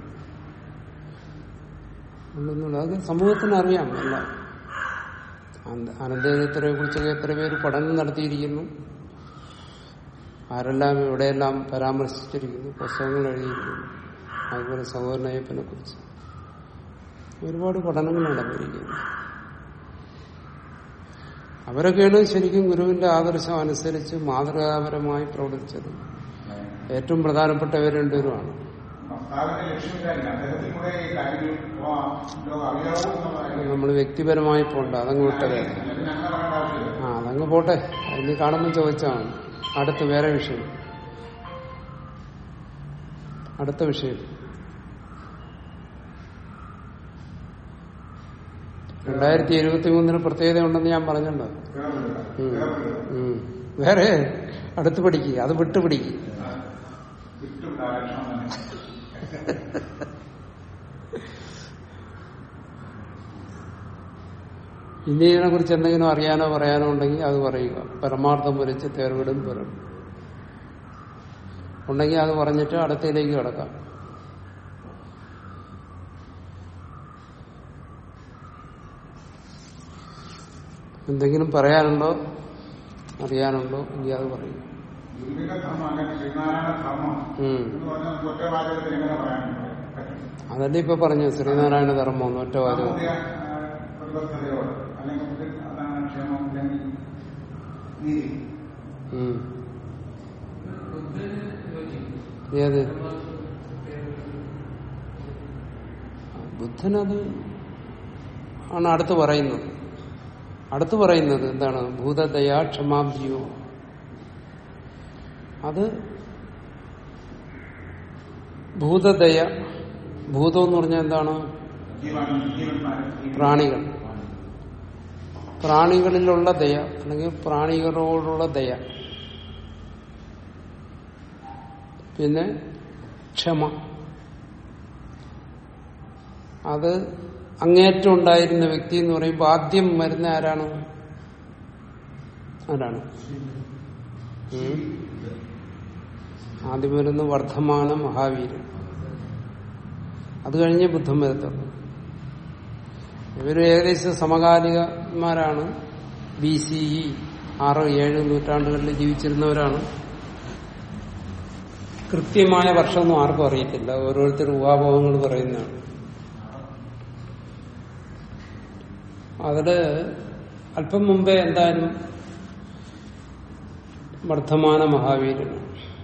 അതൊന്നുമില്ല അത് സമൂഹത്തിന് അറിയാം എല്ലാം അനന്തരത്തിനെ കുറിച്ചൊക്കെ എത്ര പേര് പഠനം നടത്തിയിരിക്കുന്നു ആരെല്ലാം എവിടെയെല്ലാം പരാമർശിച്ചിരിക്കുന്നു പുസ്തകങ്ങൾ എഴുതിയിരിക്കുന്നു അതുപോലെ സഹോദരനയ്യപ്പനെ കുറിച്ച് ഒരുപാട് പഠനങ്ങൾ നടന്നിരിക്കുന്നു അവരൊക്കെയാണ് ശരിക്കും ഗുരുവിന്റെ ആദർശം അനുസരിച്ച് മാതൃകാപരമായി പ്രവർത്തിച്ചത് ഏറ്റവും പ്രധാനപ്പെട്ടവർ രണ്ടുപേരുമാണ് ഭർത്താവിന്റെ ലക്ഷ്യമില്ലായിരുന്നു അദ്ദേഹത്തിലൂടെ ഈ കാര്യങ്ങൾ ഓ, ലോകം അറിയാവൂ എന്നുള്ള കാര്യം നമ്മൾ വ്യക്തിപരമായി പോണ്ട അതങ്ങ് വിട്ടത് പിന്നെ അങ്ങനെ പറയേണ്ട ആവശ്യമില്ല ആ അതങ്ങ് പോട്ടെ അതിന് കാണുമ്പോൾ ചോദിച്ചാൽ മതി അടുത്ത വേറെ വിഷയം അടുത്ത വിഷയം രണ്ടായിരത്തി ഇരുപത്തി മൂന്നിന് പ്രത്യേകത ഉണ്ടെന്ന് ഞാൻ പറഞ്ഞല്ലോ ഉം. ഉം. വേറെ അടുത്ത് പഠിക്കുക അത് വിട്ടു പിടിക്കുക വിട്ടും ലക്ഷണം തന്നെ ഇനി ഇതിനെ കുറിച്ച് എന്തെങ്കിലും അറിയാനോ പറയാനോ ഉണ്ടെങ്കിൽ അത് പറയുക പരമാർത്ഥം വരച്ച് തേർവിടും പെറും ഉണ്ടെങ്കിൽ അത് പറഞ്ഞിട്ട് അടുത്തയിലേക്ക് കിടക്കാം എന്തെങ്കിലും പറയാനുണ്ടോ അറിയാനുണ്ടോ എങ്കിൽ അത് പറയും ഗുരുവിന്റെ ധർമ്മം അങ്ങനെ ശ്രീനാരായണ ധർമ്മം ഉം. എന്ന് പറഞ്ഞാൽ ഒറ്റ വാചകത്തിൽ എങ്ങനെ പറയാൻ പറ്റും അതല്ലേ ഇപ്പൊ പറഞ്ഞു ശ്രീനാരായണ ധർമ്മം ഒറ്റ വാചകം സാമൂഹ്യ ആ, പ്രതിബദ്ധതയോട് അല്ലെങ്കിൽ നമുക്ക് അതാണ് ക്ഷേമം അല്ലെങ്കിൽ നീതി ഉം. ഏത് ബുദ്ധനത് ആണ് അടുത്ത് പറയുന്നത് അടുത്ത് പറയുന്നത് എന്താണ് ഭൂതദയ ക്ഷമാബ്ദിയോ അത് ഭൂതദയ ഭൂതം എന്ന് പറഞ്ഞാൽ എന്താണ് ജീവൻ ജീവന്മാർ പ്രാണികൾ പ്രാണികളിലുള്ള ദയ അല്ലെങ്കിൽ പ്രാണികളോടുള്ള ദയ പിന്നെ ക്ഷമ അത് അങ്ങേറ്റം ഉണ്ടായിരുന്ന വ്യക്തി എന്ന് പറയുമ്പോൾ ആദ്യം വരുന്ന ആരാണ് ആരാണ് ഉം? ആദ്യം വരുന്ന വർദ്ധമാന മഹാവീരൻ അത് കഴിഞ്ഞ് ബുദ്ധം വരത്തുള്ളൂ ഇവര് ഏകദേശം സമകാലികന്മാരാണ് ബി സി ഇ ആറ് ഏഴ് നൂറ്റാണ്ടുകളിൽ ജീവിച്ചിരുന്നവരാണ് കൃത്യമായ വർഷമൊന്നും ആർക്കും അറിയത്തില്ല ഓരോരുത്തർ ഊഹാഭോഗങ്ങൾ പറയുന്നതാണ് അതില് അല്പം മുമ്പേ എന്തായാലും വർദ്ധമാന മഹാവീരനാണ്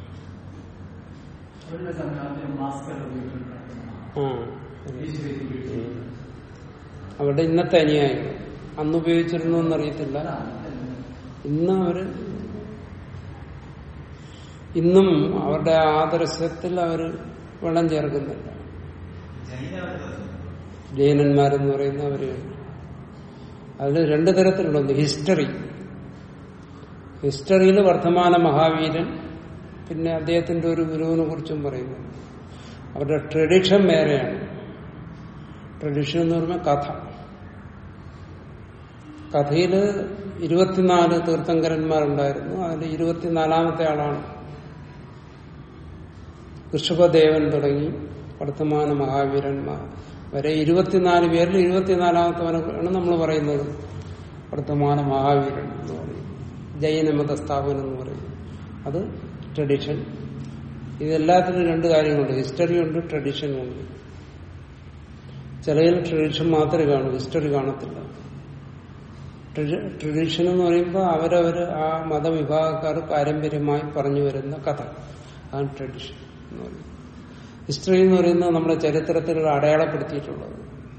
അവരുടെ സമയത്ത് മാസ്ക് ഉപയോഗിച്ചിട്ടുണ്ട് ആ അവരുടെ ഇന്നത്തെ അനുയായികൾ അന്ന് ഉപയോഗിച്ചിരുന്നു എന്നറിയത്തില്ല ഇന്ന് അവര് ഇന്നും അവരുടെ ആദർശത്തിൽ അവർ വെള്ളം ചേർക്കുന്നില്ല ജൈനവരുടെ ജൈനന്മാരെന്ന് പറയുന്ന അവര് അതിൽ രണ്ടു തരത്തിലുണ്ട് ഹിസ്റ്ററി ഹിസ്റ്ററിയിൽ വർത്തമാന മഹാവീരൻ പിന്നെ അദ്ദേഹത്തിന്റെ ഒരു ഗുരുവിനെ കുറിച്ചും പറയുന്നു അവരുടെ ട്രഡിഷൻ വേറെയാണ് ട്രഡിഷൻ എന്ന് പറയുമ്പോൾ കഥ കഥയില് ഇരുപത്തിനാല് തീർത്ഥങ്കരന്മാരുണ്ടായിരുന്നു അതിൽ ഇരുപത്തിനാലാമത്തെ ആളാണ് ഋഷഭദേവൻ തുടങ്ങി വർത്തമാന മഹാവീരന്മാർ വരെ ഇരുപത്തിനാല് പേരിൽ ഇരുപത്തിനാലാമത്തവനാണ് നമ്മൾ പറയുന്നത് വർത്തമാന മഹാവീരൻ എന്ന് പറയും ജൈനമത സ്ഥാപനം എന്ന് പറയും അത് ട്രഡിഷൻ ഇതെല്ലാത്തിനും രണ്ട് കാര്യങ്ങളുണ്ട് ഹിസ്റ്ററി ഉണ്ട് ട്രഡിഷനും ഉണ്ട് ചിലതിൽ ട്രഡിഷൻ മാത്രമേ കാണൂ ഹിസ്റ്ററി കാണത്തില്ല ട്രഡിഷൻ എന്ന് പറയുമ്പോൾ അവരവർ ആ മതവിഭാഗക്കാർ പാരമ്പര്യമായി പറഞ്ഞു വരുന്ന കഥ അതാണ് ട്രഡിഷൻ എന്ന് പറയുന്നത് ഹിസ്റ്ററി എന്ന് പറയുന്നത് നമ്മുടെ ചരിത്രത്തിൽ അടയാളപ്പെടുത്തിയിട്ടുള്ളത്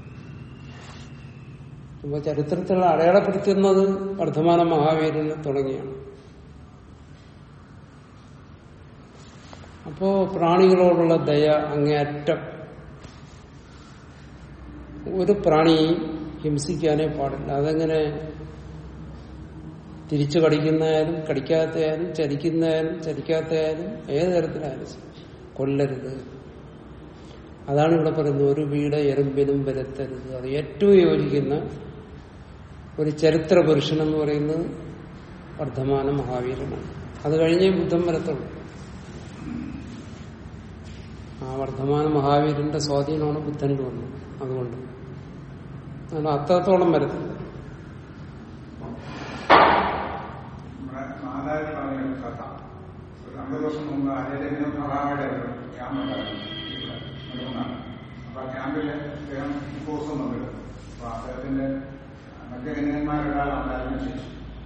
അപ്പൊ ചരിത്രത്തിൽ അടയാളപ്പെടുത്തുന്നത് വർദ്ധമാന മഹാവീരന് തുടങ്ങിയാണ് അപ്പോ പ്രാണികളോടുള്ള ദയ അങ്ങേയറ്റം ഒരു പ്രാണിയെയും ഹിംസിക്കാനേ പാടില്ല അതെങ്ങനെ തിരിച്ചു കടിക്കുന്നതായാലും കടിക്കാത്തയായാലും ചരിക്കുന്നതായാലും ചരിക്കാത്തയായാലും ഏത് തരത്തിലായാലും ശരി. കൊല്ലരുത് അതാണ് ഇവിടെ പറയുന്നത് ഒരു വീട് എറുമ്പിനും വരുത്തരുത് അത് ഏറ്റവും യോജിക്കുന്ന ഒരു ചരിത്ര പുരുഷൻ എന്ന് പറയുന്നത് വർദ്ധമാന മഹാവീരനാണ് അത് കഴിഞ്ഞേ ബുദ്ധം വരത്തുള്ളൂ ആ വർദ്ധമാന മഹാവീരന്റെ സ്വാധീനമാണ് ബുദ്ധനിൽ വന്നത് അതുകൊണ്ട് അതുകൊണ്ട് അത്രത്തോളം വരത്തില്ല നമ്മുടെ മാതാവിൽ പറഞ്ഞ ഒരു കഥ ഒരു രണ്ട് ദിവസം മുമ്പ് ആചാര്യ വിനോദ് മഹാവയുടെ ഒരു ക്യാമ്പ് ഉണ്ടായിരുന്നു ഇവിടെ നെടുമങ്ങാട്. അപ്പൊ ആ ക്യാമ്പിൽ അദ്ദേഹം കോഴ്സ് വന്നിട്ട് അപ്പൊ അദ്ദേഹത്തിന്റെ മറ്റു ഗണ്യന്മാരൊരാളാണ് അതിനുശേഷം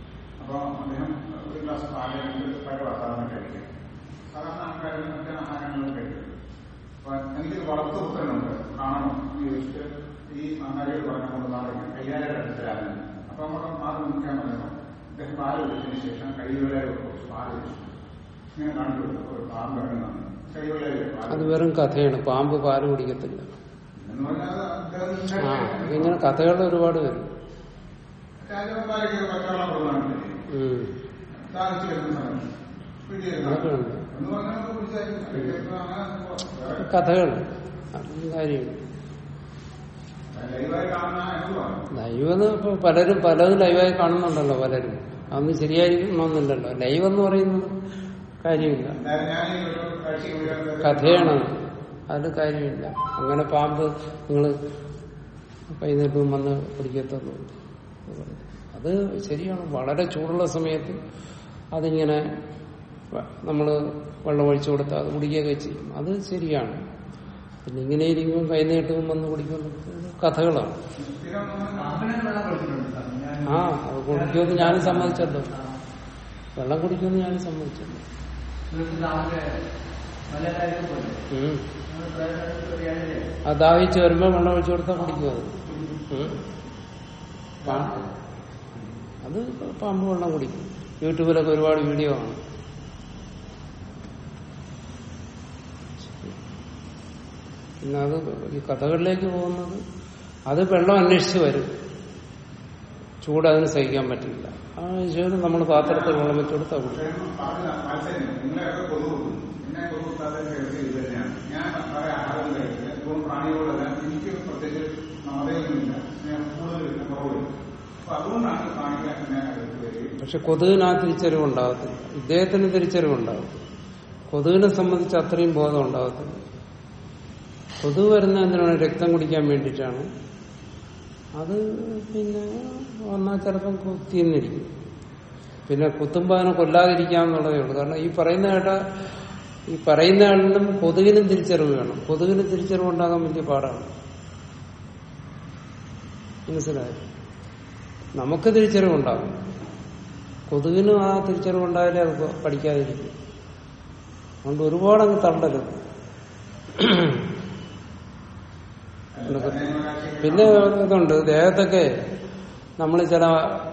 ചോദിച്ചിട്ട് ഈ മാമാരിയോട് പറഞ്ഞുകൊണ്ട് മാറി കയ്യാലയുടെ അടുത്തരാണ് അപ്പൊ നമ്മുടെ മാറി നിൽക്കാൻ പറയുമ്പോൾ അദ്ദേഹം പാല് കുടിച്ചതിന് ശേഷം കൈവെള്ളയെ കുറച്ച് പാല് കുടിച്ചു ഇങ്ങനെ കാണിച്ചു കൊടുത്തു ഒരു പാമ്പ് ഇറങ്ങുന്നതാണ് കൈവെള്ളയിൽ പാല് അത് വെറും കഥയാണ് പാമ്പ് പാല് കുടിക്കത്തില്ല എന്ന് പറഞ്ഞാൽ അത് ആ അദ്ദേഹം ഇങ്ങനെ കഥകൾ ഒരുപാട് വരും രാജകുമാരൊക്കെ പച്ചവെള്ളം കൊടുക്കുന്നുണ്ട് ഉം. ദാഹിച്ചു വരുന്ന സമയത്ത് പിടിയെടുക്കാം. അതൊക്കെ ഉണ്ട്. എന്ന് പറഞ്ഞാൽ നമുക്ക് പിടിച്ചായിരിക്കും. അല്ലെങ്കിൽ അങ്ങനെ സംഭവം. കഥകൾ അതും കാര്യമില്ല ലൈവായി കാണുന്ന അനുഭവമാണ് ലൈവ് എന്ന് ഇപ്പൊ പലരും പലതും ലൈവായി കാണുന്നുണ്ടല്ലോ പലരും അതൊന്നും ശരിയായിരിക്കണമെന്നില്ലല്ലോ ലൈവ് എന്ന് പറയുന്നത് കാര്യമില്ല എന്തായാലും ഞാൻ ഈ ഒരു കാഴ്ചയ്ക്ക് വീഴുന്നത് കഥയാണ് അതിൽ കാര്യമില്ല അങ്ങനെ പാമ്പ് നിങ്ങൾ കൈനീട്ടും വന്ന് പിടിക്കത്തുള്ളൂ അത് ശരിയാണ് വളരെ ചൂടുള്ള സമയത്ത് അതിങ്ങനെ നമ്മൾ വെള്ളം ഒഴിച്ചു കൊടുത്താൽ അത് കുടിക്കുകയൊക്കെ ചെയ്യും അത് ശരിയാണ് പിന്നെ ഇങ്ങനെ ഇരിക്കുമ്പോൾ കൈനീട്ടവും വന്ന് കുടിക്കുന്നത് കഥകളാണ് സ്ഥിരം നമ്മൾ പാമ്പിനെ വെള്ളം കൊടുത്തിട്ടുണ്ട് സാർ. ഞാൻ ആ അത് കുടിക്കുമെന്ന് ഞാനും സമ്മതിച്ചല്ലോ വെള്ളം കുടിക്കുമെന്ന് ഞാനും സമ്മതിച്ചല്ലോ ഇവിടുത്തെ താമര നല്ല കാര്യം പോലെ ഉം. നമ്മൾ പ്രേരണ അറിയാനില്ലേ അത് ദാഹിച്ച് വരുമ്പോ വെള്ളം ഒഴിച്ചു കൊടുത്താൽ കുടിക്കും അത് ഉം. പാ- അത് പാമ്പ് വെള്ളം കുടിക്കും യൂട്യൂബിലൊക്കെ ഒരുപാട് വീഡിയോ ആണ് പിന്നെ അത് ഈ കഥകളിലേക്ക് പോകുന്നത് അത് വെള്ളം അന്വേഷിച്ച് വരും ചൂട് അതിന് സഹിക്കാൻ പറ്റില്ല ആ ശരി നമ്മൾ പാത്രത്തിൽ വെള്ളം വെച്ച് കൊടുത്താൽ കുടിക്കും പാടില്ല മത്സരം നിങ്ങളെയൊക്കെ കൊതു കൊടുക്കും എന്നെ കൊതു കൊടുത്താതെ കേൾക്കുക ഇത് തന്നെയാണ് ഞാൻ പല ആഹാരം കഴിച്ചത് ഇപ്പം പ്രാണികളോടെല്ലാം എനിക്ക് പ്രത്യേകിച്ച് മതയൊന്നുമില്ല ഞാൻ കൂടുതൽ കുറവില്ല അപ്പൊ അതുകൊണ്ടാണ് കാണിക്കാൻ ഞാൻ അടുത്ത് വരികയും പക്ഷെ കൊതുകിന് ആ തിരിച്ചറിവ് ഉണ്ടാകത്തില്ല ഇദ്ദേഹത്തിന് തിരിച്ചറിവ് ഉണ്ടാകും കൊതുകിനെ സംബന്ധിച്ച് അത്രയും ബോധം ഉണ്ടാകത്തില്ല കൊതുക് വരുന്ന എന്തിനാണ് രക്തം കുടിക്കാൻ വേണ്ടിയിട്ടാണ് അത് പിന്നെ വന്നാൽ ചിലപ്പം കുത്തിയെന്നിരിക്കും പിന്നെ കുത്തുമ്പോൾ അതിനെ കൊല്ലാതിരിക്കാന്നുള്ളതേ ഉള്ളൂ കാരണം ഈ പറയുന്ന കേട്ട ഈ പറയുന്ന ആളിനും കൊതുകിനും തിരിച്ചറിവ് വേണം കൊതുകിന് തിരിച്ചറിവ് ഉണ്ടാകാൻ വലിയ പാടാണ് മനസ്സിലായോ നമുക്ക് തിരിച്ചറിവുണ്ടാകും കൊതുകിനും ആ തിരിച്ചറിവുണ്ടായാലേ അത് പഠിക്കാതിരിക്കും അതുകൊണ്ട് ഒരുപാട് അങ്ങ് തള്ളരുത് പിന്നെ ഇതുണ്ട് ദേഹത്തൊക്കെ നമ്മൾ ചില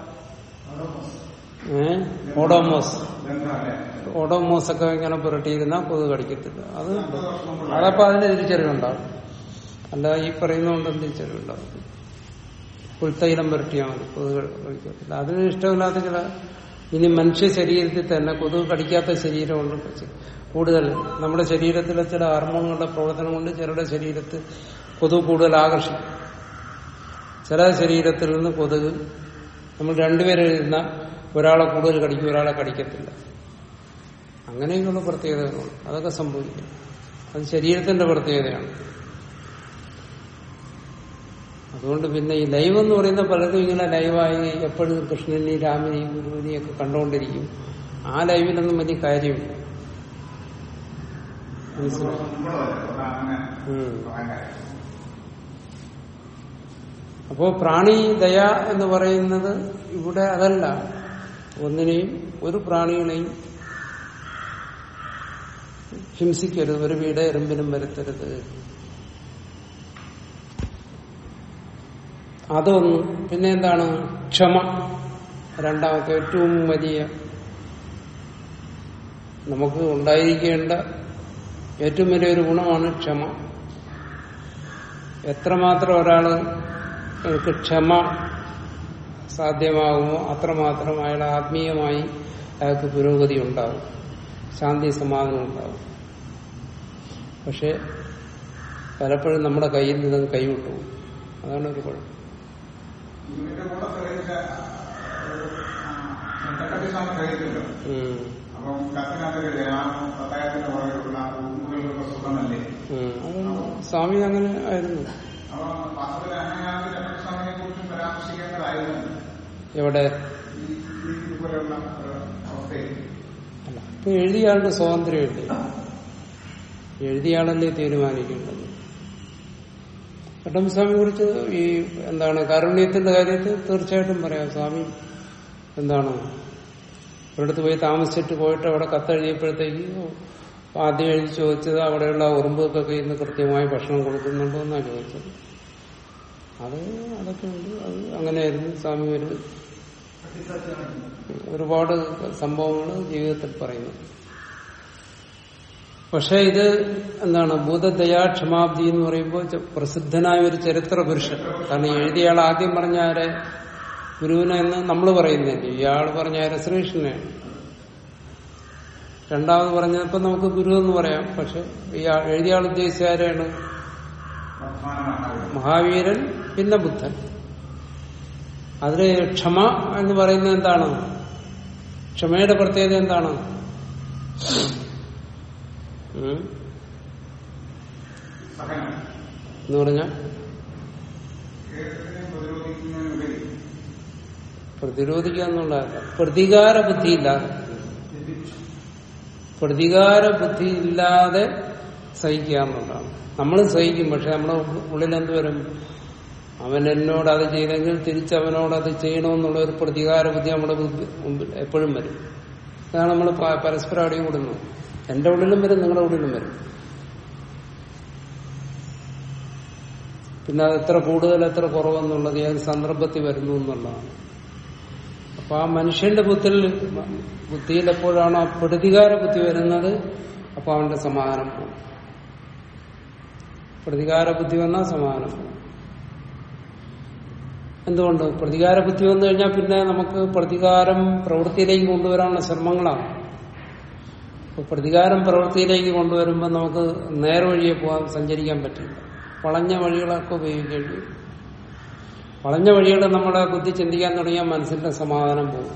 ഏ ഓഡോമോസ് ബന്ധമല്ലേ ഓഡോമോസ് ഒക്കെ ഇങ്ങനെ പുരട്ടിയിരുന്നാൽ കൊതുക് കടിക്കത്തില്ല അത് അതപ്പോ അതിന് തിരിച്ചറിവുണ്ടാകും അല്ല ഈ പറയുന്നതുകൊണ്ടും തിരിച്ചറിവുണ്ടാകും പുൽത്തൈലം പുരട്ടിയാൽ മതി കൊതുക് കടിക്കത്തില്ല അതിന് ഇഷ്ടമില്ലാത്ത ചില ഇനി മനുഷ്യ ശരീരത്തിൽ തന്നെ കൊതുക് കടിക്കാത്ത ശരീരമുണ്ട് ചെ- കൂടുതൽ നമ്മുടെ ശരീരത്തിലെ ചില ഹോർമോണുകളുടെ പ്രവർത്തനം കൊണ്ട് ചിലരുടെ ശരീരത്തിൽ കൊതുക് കൂടുതൽ ആകർഷിക്കും ചില ശരീരത്തിൽ നിന്ന് കൊതുക് നമ്മൾ രണ്ടുപേരും ഇരുന്ന ഒരാളെ കൂടുതൽ കടിക്കും ഒരാളെ കടിക്കത്തില്ല അങ്ങനെയൊക്കെയുള്ള പ്രത്യേകതകളുണ്ട് അതൊക്കെ സംഭവിക്കും അത് ശരീരത്തിന്റെ പ്രത്യേകതയാണ് അതുകൊണ്ട് പിന്നെ ഈ ലൈവ് എന്ന് പറയുന്ന പലരും ഇങ്ങനെ ലൈവായി എപ്പോഴും കൃഷ്ണനെയും രാമനെയും ഗുരുവിനെയും ഒക്കെ കണ്ടുകൊണ്ടിരിക്കും ആ ലൈവിലൊന്നും വലിയ കാര്യമില്ല മനസ്സിലായോ? അങ്ങനെ ഉം. പറയാൻ കാര്യം അപ്പോ പ്രാണി ദയ എന്ന് പറയുന്നത് ഇവിടെ അതല്ല ഒന്നിനെയും ഒരു പ്രാണികളെയും ഹിംസിക്കരുത് ഒരു വീട് എറുമ്പിനും വരുത്തരുത് അതൊന്ന് പിന്നെ എന്താണ് ക്ഷമ രണ്ടാമത്തെ ഏറ്റവും വലിയ നമുക്ക് ഉണ്ടായിരിക്കേണ്ട ഏറ്റവും വലിയൊരു ഗുണമാണ് ക്ഷമ എത്രമാത്രം ഒരാള് എനിക്ക് ക്ഷമ സാധ്യമാകുമോ അത്രമാത്രം അയാൾ ആത്മീയമായി അയാൾക്ക് പുരോഗതി ഉണ്ടാകും ശാന്തി സമാധാനം ഉണ്ടാകും പക്ഷെ പലപ്പോഴും നമ്മുടെ കയ്യിൽ നിന്ന് കൈവിട്ടു പോകും. അതാണ് ഒരു കുഴപ്പം ഇതിന്റെ കൂടെ സഹിച്ച ചട്ടക്കട്ടിസാണ് സഹിച്ചല്ലോ ഉം. അപ്പം കത്തിനകത്ത് ആ പത്തായത്തിന്റെ പുറകിലുള്ള ഊന്നുകൾക്കൊക്കെ സുഖമല്ലേ ഉം. അത് സ്വാമി അങ്ങനെ ആയിരുന്നു അപ്പൊ വാസ്തവത്തിൽ അങ്ങനെയാണ് ചട്ടക്കട്ടിസ്വാമിനെ കുറിച്ചും പരാമർശിക്കേണ്ടതായിരുന്നു എവിടെ ഈ ഈ ഇതുപോലെയുള്ള ഒരു അവസ്ഥയിൽ അല്ല ഇപ്പൊ എഴുതിയ ആളുടെ സ്വാതന്ത്ര്യമല്ലേ എഴുതിയ ആളല്ലേ തീരുമാനിക്കേണ്ടത് സ്വാമിയെ കുറിച്ച് ഈ എന്താണ് കാരുണ്യത്തിന്റെ കാര്യത്തിൽ തീർച്ചയായിട്ടും പറയാം സ്വാമി എന്താണ് ഒരിടത്ത് പോയി താമസിച്ചിട്ട് പോയിട്ട് അവിടെ കത്തെഴുതിയപ്പോഴത്തേക്ക് ആദ്യം എഴുതി ചോദിച്ചത് അവിടെയുള്ള ഉറുമ്പുകൾക്കൊക്കെ ഇന്ന് കൃത്യമായി ഭക്ഷണം കൊടുക്കുന്നുണ്ടോ എന്നാണ് ചോദിച്ചത് അത് അതൊക്കെ ഉണ്ട് അത് അങ്ങനെയായിരുന്നു സ്വാമി ഒരു ഒരുപാട് സംഭവങ്ങൾ ജീവിതത്തിൽ പറയുന്നു പക്ഷെ ഇത് എന്താണ് ഭൂതദയാ ക്ഷമാബ്ദി എന്ന് പറയുമ്പോൾ ച- പ്രസിദ്ധനായ ഒരു ചരിത്ര പുരുഷൻ കാരണം എഴുതിയ ആൾ ആദ്യം പറഞ്ഞ ആരെ ഗുരുവിനെ എന്ന് നമ്മൾ പറയുന്നില്ല ഇയാൾ പറഞ്ഞ ആരെ ശ്രീകൃഷ്ണനെയാണ് രണ്ടാമത് പറഞ്ഞപ്പോ നമുക്ക് ഗുരു എന്ന് പറയാം പക്ഷെ ഇയാൾ എഴുതിയ ആൾ ഉദ്ദേശിച്ച ആരെയാണ് വർത്തമാന മഹാവീരൻ മഹാവീരൻ പിന്നെ ബുദ്ധൻ അതില് ക്ഷമ എന്ന് പറയുന്നത് എന്താണ് ക്ഷമയുടെ പ്രത്യേകത എന്താണ് ഉം? സഹനം എന്ന് പറഞ്ഞ ഏതൊക്കെ പ്രതിരോധിക്കുന്നതിനുപരി പ്രതിരോധിക്കുക എന്നുള്ളതല്ല പ്രതികാര ബുദ്ധിയില്ലാതെ പ്രതികാര ബുദ്ധി ഇല്ലാതെ സഹിക്കുക എന്നുള്ളതാണ് നമ്മൾ സഹിക്കും പക്ഷെ നമ്മുടെ ഉള്ളിൽ എന്ത് വരും അവൻ എന്നോട് അത് ചെയ്തെങ്കിൽ തിരിച്ച് അവനോട് അത് ചെയ്യണമെന്നുള്ള ഒരു പ്രതികാര ബുദ്ധി നമ്മുടെ ബുദ്ധി- മുമ്പിൽ എപ്പോഴും വരും അതാണ് നമ്മൾ പരസ്പരം അടിയും കൂടുന്നു എന്റെ ഉള്ളിലും വരും നിങ്ങളുടെ ഉള്ളിലും വരും പിന്നെ അത് എത്ര കൂടുതൽ എത്ര കുറവെന്നുള്ളത് ഏത് സന്ദർഭത്തിൽ വരുന്നു എന്നുള്ളതാണ് അപ്പൊ ആ മനുഷ്യന്റെ ബുദ്ധിയിൽ ബുദ്ധിയിൽ എപ്പോഴാണ് ആ പ്രതികാര ബുദ്ധി വരുന്നത് അപ്പൊ അവന്റെ സമാധാനം പോകും പ്രതികാര ബുദ്ധി വന്നാൽ സമാധാനം പോകും എന്തുകൊണ്ട് പ്രതികാര ബുദ്ധി വന്നു കഴിഞ്ഞാൽ പിന്നെ നമുക്ക് പ്രതികാരം പ്രവൃത്തിയിലേക്ക് കൊണ്ടുവരാനുള്ള ശ്രമങ്ങളാണ് അപ്പൊ പ്രതികാരം പ്രവൃത്തിയിലേക്ക് കൊണ്ടുവരുമ്പോൾ നമുക്ക് നേർവഴിയെ പോകാൻ സഞ്ചരിക്കാൻ പറ്റില്ല വളഞ്ഞ വഴികളൊക്കെ ഉപയോഗിക്കേണ്ടി വരും വളഞ്ഞ വഴികൾ നമ്മുടെ ബുദ്ധി ചിന്തിക്കാൻ തുടങ്ങിയാൽ മനസ്സിന്റെ സമാധാനം പോകും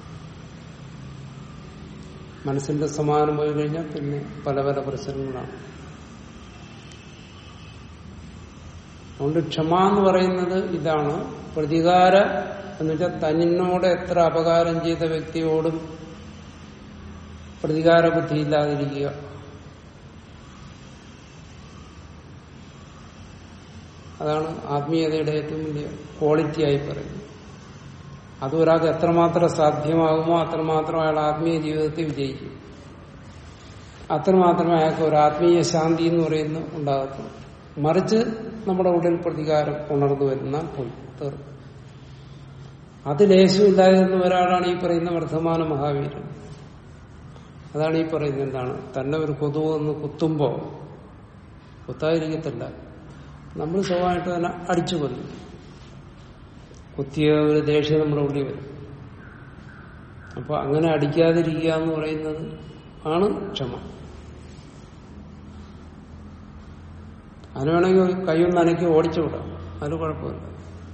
മനസ്സിന്റെ സമാധാനം പോയി കഴിഞ്ഞാൽ പിന്നെ പല പല പ്രശ്നങ്ങളാണ് അതുകൊണ്ട് ക്ഷമ എന്ന് പറയുന്നത് ഇതാണ് പ്രതികാര എന്ന് വെച്ചാൽ തന്നിനോട് എത്ര അപകാരം ചെയ്ത വ്യക്തിയോടും പ്രതികാര ബുദ്ധി ഇല്ലാതിരിക്കുക അതാണ് ആത്മീയതയുടെ ഏറ്റവും വലിയ ക്വാളിറ്റി ആയി പറയുന്നത് അത് ഒരാൾക്ക് എത്രമാത്രം സാധ്യമാകുമോ അത്രമാത്രം അയാൾ ആത്മീയ ജീവിതത്തിൽ വിജയിക്കും അത്രമാത്രമേ അയാൾക്ക് ഒരു ആത്മീയ ശാന്തി എന്ന് പറയുന്ന ഉണ്ടാകത്തുള്ളൂ മറിച്ച് നമ്മുടെ ഉള്ളിൽ പ്രതികാരം ഉണർന്നു വരുന്നാൽ പോയി തീർന്നു അത് ലേശമില്ലാതിരുന്ന ഒരാളാണ് ഈ പറയുന്ന വർദ്ധമാന മഹാവീരൻ അതാണ് ഈ പറയുന്നത് എന്താണ് തന്നെ ഒരു കൊതുവ് ഒന്ന് കുത്തുമ്പോ കുത്താതിരിക്കത്തില്ല നമ്മൾ സ്വഭാവമായിട്ട് തന്നെ അടിച്ചു കൊല്ലും കുത്തിയ ഒരു ദേഷ്യം നമ്മുടെ ഉള്ളിൽ വരും അപ്പൊ അങ്ങനെ അടിക്കാതിരിക്കുക എന്ന് പറയുന്നത് ആണ് ക്ഷമ അതിന് വേണമെങ്കിൽ കൈയൊന്ന് അനക്കി ഓടിച്ചു വിടാം അതിന് കുഴപ്പമില്ല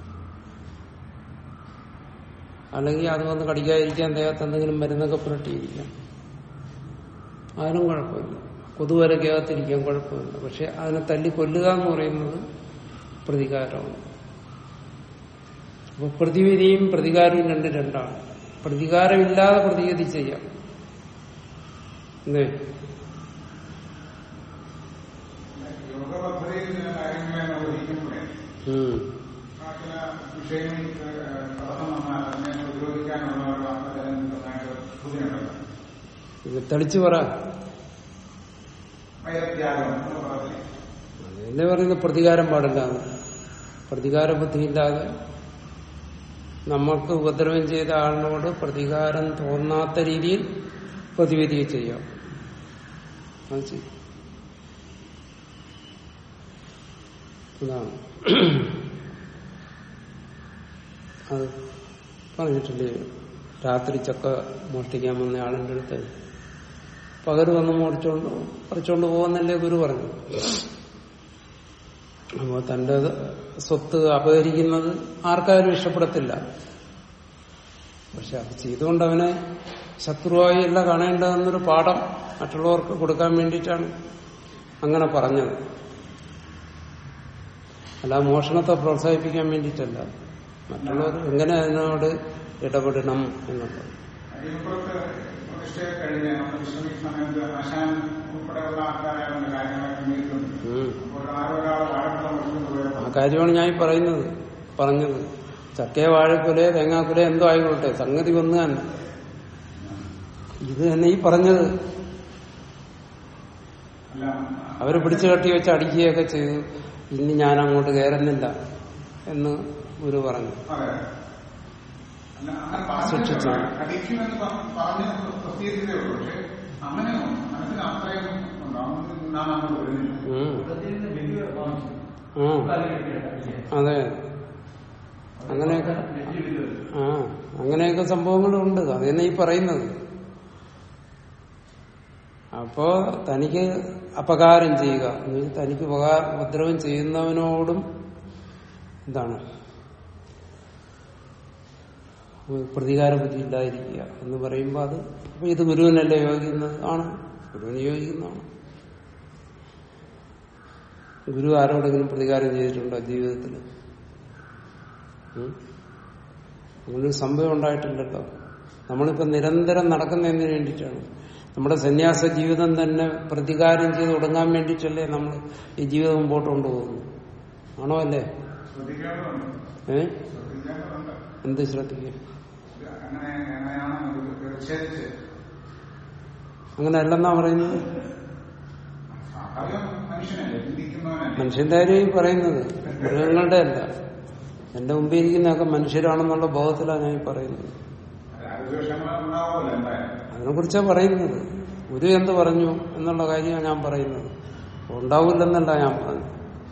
അല്ലെങ്കിൽ അത് വന്ന് കടിക്കാതിരിക്കാൻ ദേഹത്ത് എന്തെങ്കിലും മരുന്നൊക്കെ പുരട്ടിയിരിക്കാം അതിനും കുഴപ്പമില്ല കൊതുവരക്കകത്തിരിക്കാൻ കുഴപ്പമില്ല പക്ഷെ അതിനെ തല്ലി കൊല്ലുക എന്ന് പറയുന്നത് പ്രതികാരമാണ് അപ്പൊ പ്രതിവിധിയും പ്രതികാരവും രണ്ട് രണ്ടാണ് പ്രതികാരമില്ലാതെ പ്രതിവിധി ചെയ്യാം എന്തേ യോഗ പദ്ധതിയിൽ ചില കാര്യങ്ങളെ നിർവഹിക്കുമ്പോഴേ ഉം. ആ ചില വിഷയങ്ങൾ ഏഹ്, തടസ്സം വന്നാൽ അതിനെ പ്രതിരോധിക്കാനുള്ള ഒരു വാർത്തകളും നന്നായിട്ട് സൂചനയുണ്ടല്ലോ ഇത് തെളിച്ചു പറ വൈരത്യാഗം എന്ന് പറഞ്ഞ് അതല്ലേ പറയുന്നത് പ്രതികാരം പാടില്ല എന്ന്. പ്രതികാര ബുദ്ധിയില്ലാതെ നമ്മൾക്ക് ഉപദ്രവം ചെയ്ത ആളിനോട് പ്രതികാരം തോന്നാത്ത രീതിയിൽ പ്രതിവിധി ചെയ്യാം അത് ചെയ്യും അതാണ് അത് പറഞ്ഞിട്ടില്ലേ രാത്രി ചക്ക മോഷ്ടിക്കാൻ വന്ന ആളിന്റെ അടുത്ത് പകര് വന്ന് മോടിച്ചോണ്ട് പറിച്ചോണ്ട് പോകുന്നല്ലേ ഗുരു പറഞ്ഞു അപ്പോ തന്റെ സ്വത്ത് അപഹരിക്കുന്നത് ആർക്കാരും ഇഷ്ടപ്പെടത്തില്ല പക്ഷെ അത് ചെയ്തുകൊണ്ട് അവനെ ശത്രുവായി അല്ല കാണേണ്ടതെന്നൊരു പാഠം മറ്റുള്ളവർക്ക് കൊടുക്കാൻ വേണ്ടിയിട്ടാണ് അങ്ങനെ പറഞ്ഞത് അല്ല മോഷണത്തെ പ്രോത്സാഹിപ്പിക്കാൻ വേണ്ടിയിട്ടല്ല മറ്റുള്ളവർ എങ്ങനെ അതിനോട് ഇടപെടണം എന്നുള്ളത് അടിയപ്പുറത്ത് പ്രതിഷ്ഠയെ കഴിഞ്ഞ് നമ്മൾ വിശ്രമിക്കുന്ന സമയത്ത് ആശാൻ ഉൾപ്പെടെയുള്ള ആൾക്കാരെ അവന്റെ കാര്യങ്ങളൊക്കെ നേരിട്ടുണ്ട് ഉം. അപ്പോൾ ആരൊരാൾ വാഴപ്പഴം കൊടുത്തുകൊണ്ട് ആ പോയപ്പോൾ കാര്യമാണ് ഞാൻ ഈ പറയുന്നത് പറഞ്ഞത് ചക്കയെ വാഴക്കുല തേങ്ങാക്കുല എന്തോ ആയിക്കോട്ടെ സംഗതി ഒന്ന് തന്നെ ഇത് തന്നെ ഈ പറഞ്ഞത് അല്ല അവര് പിടിച്ചു കെട്ടി വെച്ച് അടിക്കുകയൊക്കെ ചെയ്തു ഇനി ഞാൻ അങ്ങോട്ട് കയറുന്നില്ല എന്ന് ഗുരു പറഞ്ഞു അതെ അല്ല, അങ്ങനെ പറഞ്ഞു സൂക്ഷിച്ചു. കടിക്കുമെന്ന് പ- പറഞ്ഞ് പ്രസിദ്ധീകരിച്ചതേ ഉള്ളൂ പക്ഷെ അങ്ങനെ മനസ്സിന് അത്രയും ഉണ്ടാവും ഞാൻ അങ്ങോട്ട് വരുന്നില്ല ഉം. പ്രകൃതിയിൽ നിന്ന് വലിയ വാങ്ങിച്ചു ആ അതെ അങ്ങനെയൊക്കെ വലിയ വലിയ ആ അങ്ങനെയൊക്കെ സംഭവങ്ങളും ഉണ്ട് അത് തന്നെ ഈ പറയുന്നത് അപ്പോ തനിക്ക് അപകാരം ചെയ്യുക എന്ന് വെച്ചാൽ തനിക്ക് ഉപകാര ഉപദ്രവം ചെയ്യുന്നവനോടും എന്താണ് ഒരു പ്രതികാര ബുദ്ധി ഇല്ലാതിരിക്കുക എന്ന് പറയുമ്പോൾ അത് അപ്പൊ ഇത് ഗുരുവിനല്ലേ യോജിക്കുന്നത് ആണ് ഗുരുവിന് യോജിക്കുന്നതാണ് ഗുരു ആരോടെങ്കിലും പ്രതികാരം ചെയ്തിട്ടുണ്ടോ ജീവിതത്തിൽ ഉം? അങ്ങനൊരു സംഭവം ഉണ്ടായിട്ടില്ലല്ലോ നമ്മളിപ്പോ നിരന്തരം നടക്കുന്നതിന് വേണ്ടിയിട്ടാണ് നമ്മുടെ സന്യാസ ജീവിതം തന്നെ പ്രതികാരം ചെയ്ത് ഒടുങ്ങാൻ വേണ്ടിയിട്ടല്ലേ നമ്മൾ ഈ ജീവിതം മുമ്പോട്ട് കൊണ്ടുപോകുന്നു ആണോ അല്ലേ ശ്രദ്ധിക്കേണ്ടതുണ്ട് ഏ ശ്രദ്ധിക്കേണ്ടതുണ്ട് എന്ത് ശ്രദ്ധിക്കുക ഇത് അങ്ങനെ എങ്ങനെയാണ് ഇത് തീർച്ചയായിട്ട് അങ്ങനെ അല്ലെന്നാ പറയുന്നത് സ്വാഭാവികം മനുഷ്യനല്ലേ ചിന്തിക്കുന്നവനല്ലേ മനുഷ്യന്റെ കാര്യം ഈ പറയുന്നത് മൃഗങ്ങളുടെ അല്ല എന്റെ മുമ്പിൽ ഇരിക്കുന്നതൊക്കെ മനുഷ്യരാണെന്നുള്ള ബോധത്തിലാണ് ഞാൻ ഈ പറയുന്നത് രാഗദ്വേഷങ്ങൾ ഉണ്ടാവുമല്ലോ എന്തായാലും അതിനെ കുറിച്ചാണ് പറയുന്നത് ഗുരു എന്ത് പറഞ്ഞു എന്നുള്ള കാര്യമാണ് ഞാൻ പറയുന്നത് ഉണ്ടാവില്ലെന്നല്ല ഞാൻ പറഞ്ഞു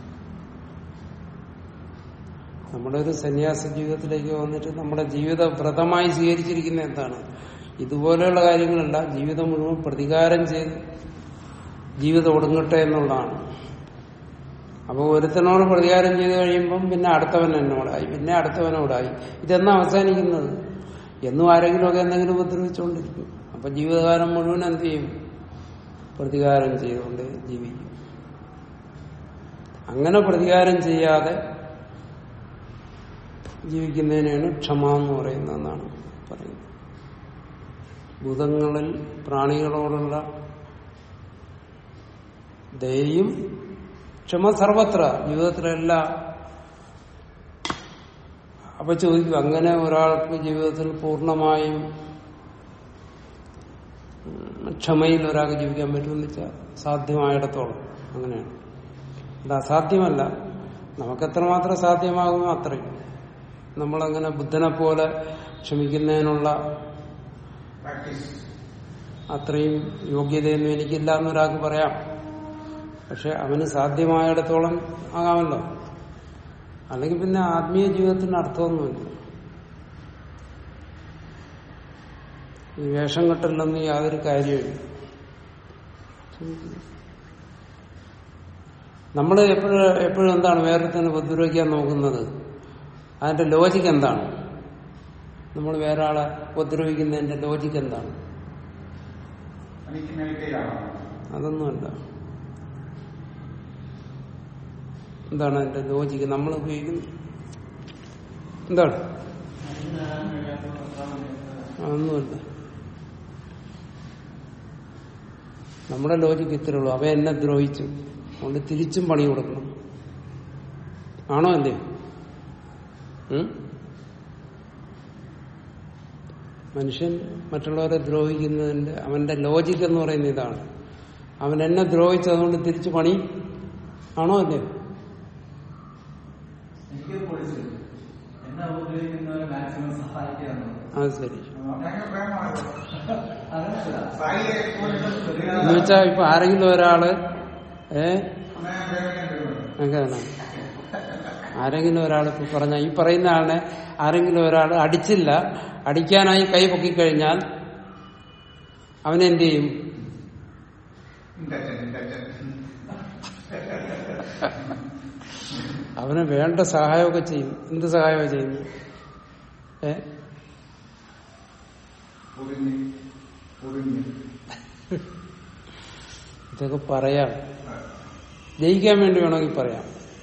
നമ്മുടെ ഒരു സന്യാസ ജീവിതത്തിലേക്ക് വന്നിട്ട് നമ്മുടെ ജീവിത വ്രതമായി സ്വീകരിച്ചിരിക്കുന്ന എന്താണ് ഇതുപോലെയുള്ള കാര്യങ്ങളല്ല ജീവിതം മുഴുവൻ പ്രതികാരം ചെയ്ത് ജീവിതം ഒടുങ്ങട്ടെ എന്നുള്ളതാണ് അപ്പോൾ ഒരുത്തനോട് പ്രതികാരം ചെയ്ത് കഴിയുമ്പം പിന്നെ അടുത്തവൻ എന്നോടായി പിന്നെ അടുത്തവനോടായി ഇതെന്നാ അവസാനിക്കുന്നത് എന്നും ആരെങ്കിലുമൊക്കെ എന്തെങ്കിലും ഉപദ്രവിച്ചുകൊണ്ടിരിക്കും അപ്പൊ ജീവിതകാലം മുഴുവൻ എന്ത് ചെയ്യും പ്രതികാരം ചെയ്തുകൊണ്ട് ജീവിക്കും അങ്ങനെ പ്രതികാരം ചെയ്യാതെ ജീവിക്കുന്നതിനാണ് ക്ഷമ എന്ന് പറയുന്നതെന്നാണ് പറയുന്നത് ഭൂതങ്ങളിൽ പ്രാണികളോടുള്ള ദയയും ക്ഷമ സർവത്ര ജീവിതത്തിലെല്ലാം അപ്പൊ ചോദിക്കും അങ്ങനെ ഒരാൾക്ക് ജീവിതത്തിൽ പൂർണ്ണമായും ഉം, ക്ഷമയിൽ ഒരാൾക്ക് ജീവിക്കാൻ പറ്റുമെന്ന് വെച്ചാൽ സാധ്യമായിടത്തോളം അങ്ങനെയാണ് അത് അസാധ്യമല്ല നമുക്ക് എത്രമാത്രം സാധ്യമാകുമോ അത്രയും നമ്മളങ്ങനെ ബുദ്ധനെ പോലെ ക്ഷമിക്കുന്നതിനുള്ള പ്രാക്ടീസ് അത്രയും യോഗ്യതയൊന്നും എനിക്കില്ല എന്നൊരാൾക്ക് പറയാം പക്ഷെ അവന് സാധ്യമായിടത്തോളം ആകാമല്ലോ അല്ലെങ്കിൽ പിന്നെ ആത്മീയ ജീവിതത്തിന് അർത്ഥമൊന്നുമില്ല ഈ വേഷം കെട്ടില്ലെന്ന് യാതൊരു കാര്യമില്ല നമ്മൾ എപ്പോഴും എപ്പോഴും എന്താണ് വേറെ തന്നെ ഉപദ്രവിക്കാൻ നോക്കുന്നത് അതിന്റെ ലോജിക്ക് എന്താണ് നമ്മൾ വേറെ ആളെ ഉപദ്രവിക്കുന്നതിന്റെ ലോജിക്ക് എന്താണ് എനിക്ക് മേൽക്കൈയാണ് അതൊന്നുമല്ല എന്താണ് അതിന്റെ ലോജിക്ക് നമ്മൾ ഉപയോഗിക്കുന്നത് എന്താണ് അതൊന്നുമല്ല നമ്മുടെ ലോജിക്ക് ഇത്രേ ഉള്ളൂ അവ എന്നെ ദ്രോഹിച്ചു അതുകൊണ്ട് തിരിച്ചും പണി കൊടുക്കണം ആണോ അല്ലേ ഉം? മനുഷ്യൻ മറ്റുള്ളവരെ ദ്രോഹിക്കുന്നതിന്റെ അവന്റെ ലോജിക്ക് എന്ന് പറയുന്ന ഇതാണ് അവൻ എന്നെ ദ്രോഹിച്ചതുകൊണ്ട് തിരിച്ചു പണി ആണോ അല്ലേ എനിക്ക് പോളിസി എന്നെ ഉപദ്രവിക്കുന്നവരെ മാക്സിമം സഹായിക്കുക എന്നുള്ളത് അത് ശരി ഭയങ്കര പ്രേമമാണ് അങ്ങനെയല്ല സായിയെ പോലെ എന്ന് വെച്ചാ ഇപ്പൊ ആരെങ്കിലും ഒരാള് ഏ അമ്മയെ പ്രേമിക്കാൻ കഴിയുമല്ലോ അങ്ങനെയാണ് ആരെങ്കിലും ഒരാൾ ഇപ്പൊ പറഞ്ഞ ഈ പറയുന്ന ആളിനെ ആരെങ്കിലും ഒരാൾ അടിച്ചില്ല അടിക്കാനായി കൈ പൊക്കിക്കഴിഞ്ഞാൽ അവനെന്ത് ചെയ്യും ഇണ്ടച്ചൻ ഇണ്ടച്ചൻ അവന് വേണ്ട സഹായമൊക്കെ ചെയ്യും എന്ത് സഹായമൊക്കെ ചെയ്യുന്നു ഏ പൊതിഞ്ഞ് പൊതിഞ്ഞ് ഇതൊക്കെ പറയാം ജയിക്കാൻ വേണ്ടി വേണമെങ്കിൽ പറയാം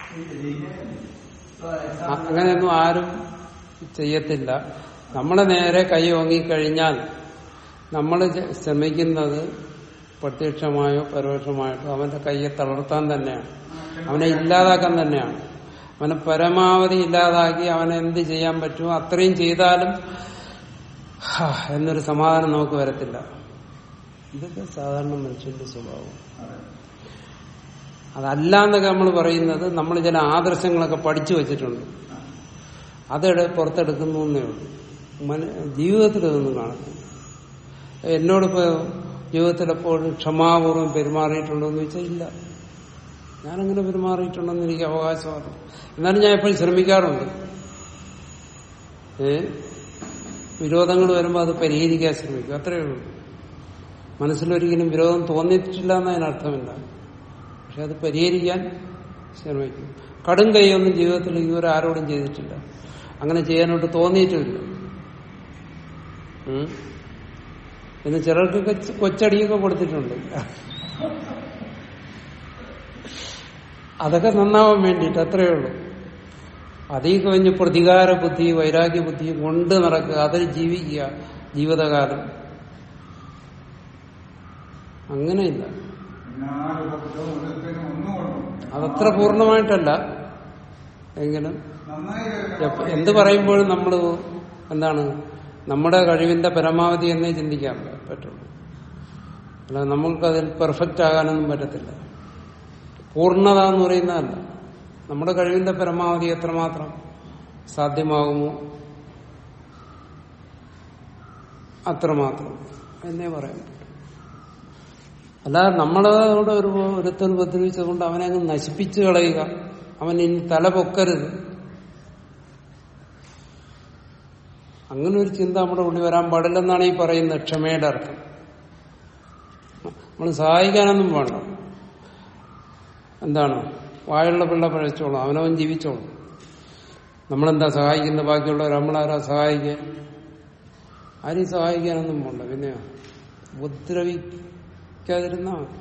അ- അങ്ങനെയൊന്നും ആരും ചെയ്യത്തില്ല നമ്മളെ നേരെ കൈ ഓങ്ങിക്കഴിഞ്ഞാൽ നമ്മൾ ശ്രമിക്കുന്നത് പ്രത്യക്ഷമായോ പരോക്ഷമായിട്ടോ അവന്റെ കൈയെ തളർത്താൻ തന്നെയാണ് അവനെ ഇല്ലാതാക്കാൻ തന്നെയാണ് അവനെ പരമാവധി ഇല്ലാതാക്കി അവനെ എന്ത് ചെയ്യാൻ പറ്റുമോ അത്രയും ചെയ്താലും ഹാ, എന്നൊരു സമാധാനം നമുക്ക് വരത്തില്ല ഇതൊക്കെ സാധാരണ മനുഷ്യന്റെ സ്വഭാവം അതല്ല എന്നൊക്കെ നമ്മൾ പറയുന്നത് നമ്മൾ ചില ആദർശങ്ങളൊക്കെ പഠിച്ചു വെച്ചിട്ടുണ്ട് അതെട പുറത്തെടുക്കുന്നു എന്നേ ഉള്ളൂ മന- ജീവിതത്തിൽ ഇതൊന്നും കാണുന്നില്ല എന്നോടിപ്പോ ജീവിതത്തിൽ എപ്പോഴും ക്ഷമാപൂർവ്വം പെരുമാറിയിട്ടുണ്ടോ എന്ന് ചോദിച്ചാൽ ഇല്ല ഞാനങ്ങനെ പെരുമാറിയിട്ടുണ്ടെന്ന് എനിക്ക് അവകാശമാണ് എന്നാലും ഞാൻ എപ്പോഴും ശ്രമിക്കാറുണ്ട് ഏ വിരോധങ്ങൾ വരുമ്പോൾ അത് പരിഹരിക്കാൻ ശ്രമിക്കും അത്രയേ ഉള്ളൂ മനസ്സിലൊരിക്കലും വിരോധം തോന്നിയിട്ടില്ല എന്നതിനർത്ഥമില്ല പക്ഷെ അത് പരിഹരിക്കാൻ ശ്രമിക്കും കടും കൈയൊന്നും ജീവിതത്തിൽ ഇതുവരെ ആരോടും ചെയ്തിട്ടില്ല അങ്ങനെ ചെയ്യാനോട്ട് തോന്നിയിട്ടുമില്ല ഉം. പിന്നെ ചിലർക്കൊക്കെ കൊച്ചടിയൊക്കെ കൊടുത്തിട്ടുണ്ട് അതൊക്കെ നന്നാവാൻ വേണ്ടിയിട്ട് അത്രയേ ഉള്ളൂ അതീ കഴിഞ്ഞ് പ്രതികാര ബുദ്ധി വൈരാഗ്യ ബുദ്ധി കൊണ്ട് നടക്കുക അതിൽ ജീവിക്കുക ജീവിതകാലം അങ്ങനെയില്ല നാലുപക്ഷവും ഒരുത്തിനും ഒന്നുകൊണ്ടും അതത്ര പൂർണ്ണമായിട്ടല്ല എങ്കിലും നന്നായി എപ്പ- എന്ത് പറയുമ്പോഴും നമ്മൾ എന്താണ് നമ്മുടെ കഴിവിന്റെ പരമാവധി എന്നേ ചിന്തിക്കാൻ പറ്റുള്ളൂ അല്ല നമ്മൾക്കതിൽ പെർഫെക്റ്റ് ആകാനൊന്നും പറ്റത്തില്ല പൂർണ്ണത എന്ന് പറയുന്നതല്ല നമ്മുടെ കഴിവിന്റെ പരമാവധി എത്രമാത്രം സാധ്യമാകുമോ അത്രമാത്രം എന്നേ പറയാൻ പറ്റും അല്ലാതെ നമ്മളോട് ഒരു ഒരുത്തൻ ഉപദ്രവിച്ചതുകൊണ്ട് അവനെ അങ്ങ് നശിപ്പിച്ചു കളയുക അവൻ ഇനി തല പൊക്കരുത് അങ്ങനെ ഒരു ചിന്ത നമ്മുടെ ഉള്ളിൽ വരാൻ പാടില്ലെന്നാണ് ഈ പറയുന്നത് ക്ഷമയുടെ അർത്ഥം നമ്മൾ സഹായിക്കാനൊന്നും വേണ്ട എന്താണ് വായുള്ള പിള്ള പഴച്ചോളും അവനവൻ ജീവിച്ചോളും നമ്മളെന്താ സഹായിക്കുന്നത് ബാക്കിയുള്ളവർ നമ്മളാരാ സഹായിക്കാൻ ആരെയും സഹായിക്കാനൊന്നും പോണ്ട പിന്നെയോ ഉപദ്രവിക്കാതിരുന്നാ മതി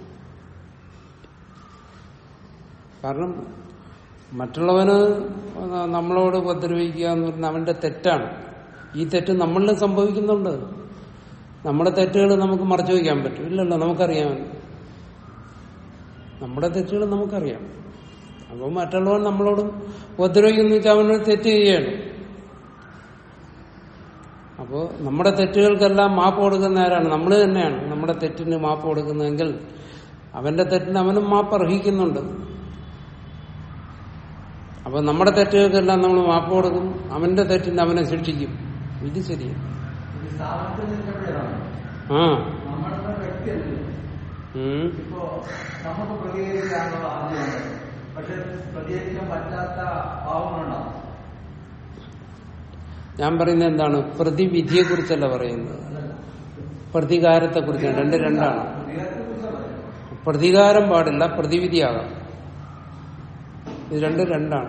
കാരണം മറ്റുള്ളവന് നമ്മളോട് ഉപദ്രവിക്കുക എന്ന് പറഞ്ഞാൽ അവന്റെ തെറ്റാണ് ഈ തെറ്റ് നമ്മളിൽ സംഭവിക്കുന്നുണ്ട് നമ്മുടെ തെറ്റുകൾ നമുക്ക് മറച്ചു വയ്ക്കാൻ പറ്റും ഇല്ലല്ലോ നമുക്കറിയാം നമ്മുടെ തെറ്റുകൾ നമുക്കറിയാം അപ്പോൾ മറ്റുള്ളവൻ നമ്മളോട് ഉപദ്രവിക്കുന്നു വെച്ചാൽ അവനൊരു തെറ്റ് ചെയ്യുകയാണ് അപ്പോൾ നമ്മുടെ തെറ്റുകൾക്കെല്ലാം മാപ്പ് കൊടുക്കുന്ന ആരാണ് നമ്മൾ തന്നെയാണ് നമ്മുടെ തെറ്റിന് മാപ്പ് കൊടുക്കുന്നതെങ്കിൽ അവന്റെ തെറ്റിന് അവനും മാപ്പ് അർഹിക്കുന്നുണ്ട് അപ്പൊ നമ്മുടെ തെറ്റുകൾക്കെല്ലാം നമ്മൾ മാപ്പ് കൊടുക്കും അവന്റെ തെറ്റിന് അവനെ ശിക്ഷിക്കും ഇത് ശരിയാണ് ഇത് സ്ഥാപനത്തിൽ നിൽക്കുമ്പോഴാണ് ആ നമ്മുടെ വ്യക്തിയല്ലേ ഉം. ഇപ്പോ നമുക്ക് പ്രതികരിക്കാനുള്ള ആദ്യമുണ്ട് പക്ഷെ പ്രതികരിക്കാൻ പറ്റാത്ത പാവങ്ങളുണ്ടാവും ഞാൻ പറയുന്നത് എന്താണ് പ്രതിവിധിയെ കുറിച്ചല്ല പറയുന്നത് പ്രതികാരത്തെ കുറിച്ചാണ് രണ്ട് രണ്ടാണ് പ്രതികാരം പാടില്ല പ്രതിവിധിയാകാം ഇത് രണ്ട് രണ്ടാണ്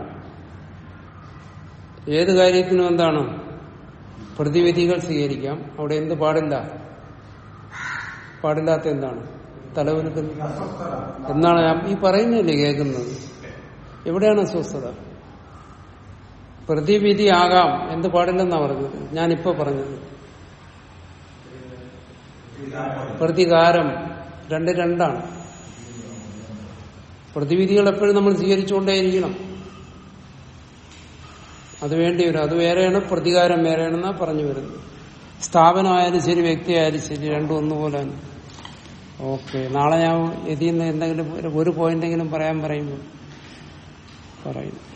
ഏത് കാര്യത്തിനും എന്താണ് പ്രതിവിധികൾ സ്വീകരിക്കാം അവിടെ എന്ത് പാടില്ല പാടില്ലാത്ത എന്താണ് തലവെലുക്കുന്നത് എന്നാണ് ഞാൻ ഈ പറയുന്നില്ലേ കേൾക്കുന്നത് എവിടെയാണ് അസ്വസ്ഥത പ്രതിവിധി ആകാം എന്ത് പാടില്ലെന്നാ പറഞ്ഞത് ഞാനിപ്പോ പറഞ്ഞത് പ്രതികാരം രണ്ട് രണ്ടാണ് പ്രതിവിധികൾ എപ്പോഴും നമ്മൾ സ്വീകരിച്ചുകൊണ്ടേയിരിക്കണം അത് വേണ്ടി വരും അത് വേറെയാണ് പ്രതികാരം വേറെയാണെന്നാ പറഞ്ഞു വരുന്നത് സ്ഥാപനമായാലും ശരി വ്യക്തിയായാലും ശരി രണ്ടും ഒന്നുപോലെ തന്നെ ഓക്കെ നാളെ ഞാൻ ഇതിൽ നിന്ന് എന്തെങ്കിലും ഒരു- ഒരു പോയിന്റെങ്കിലും പറയാൻ പറയുമ്പോൾ പറയും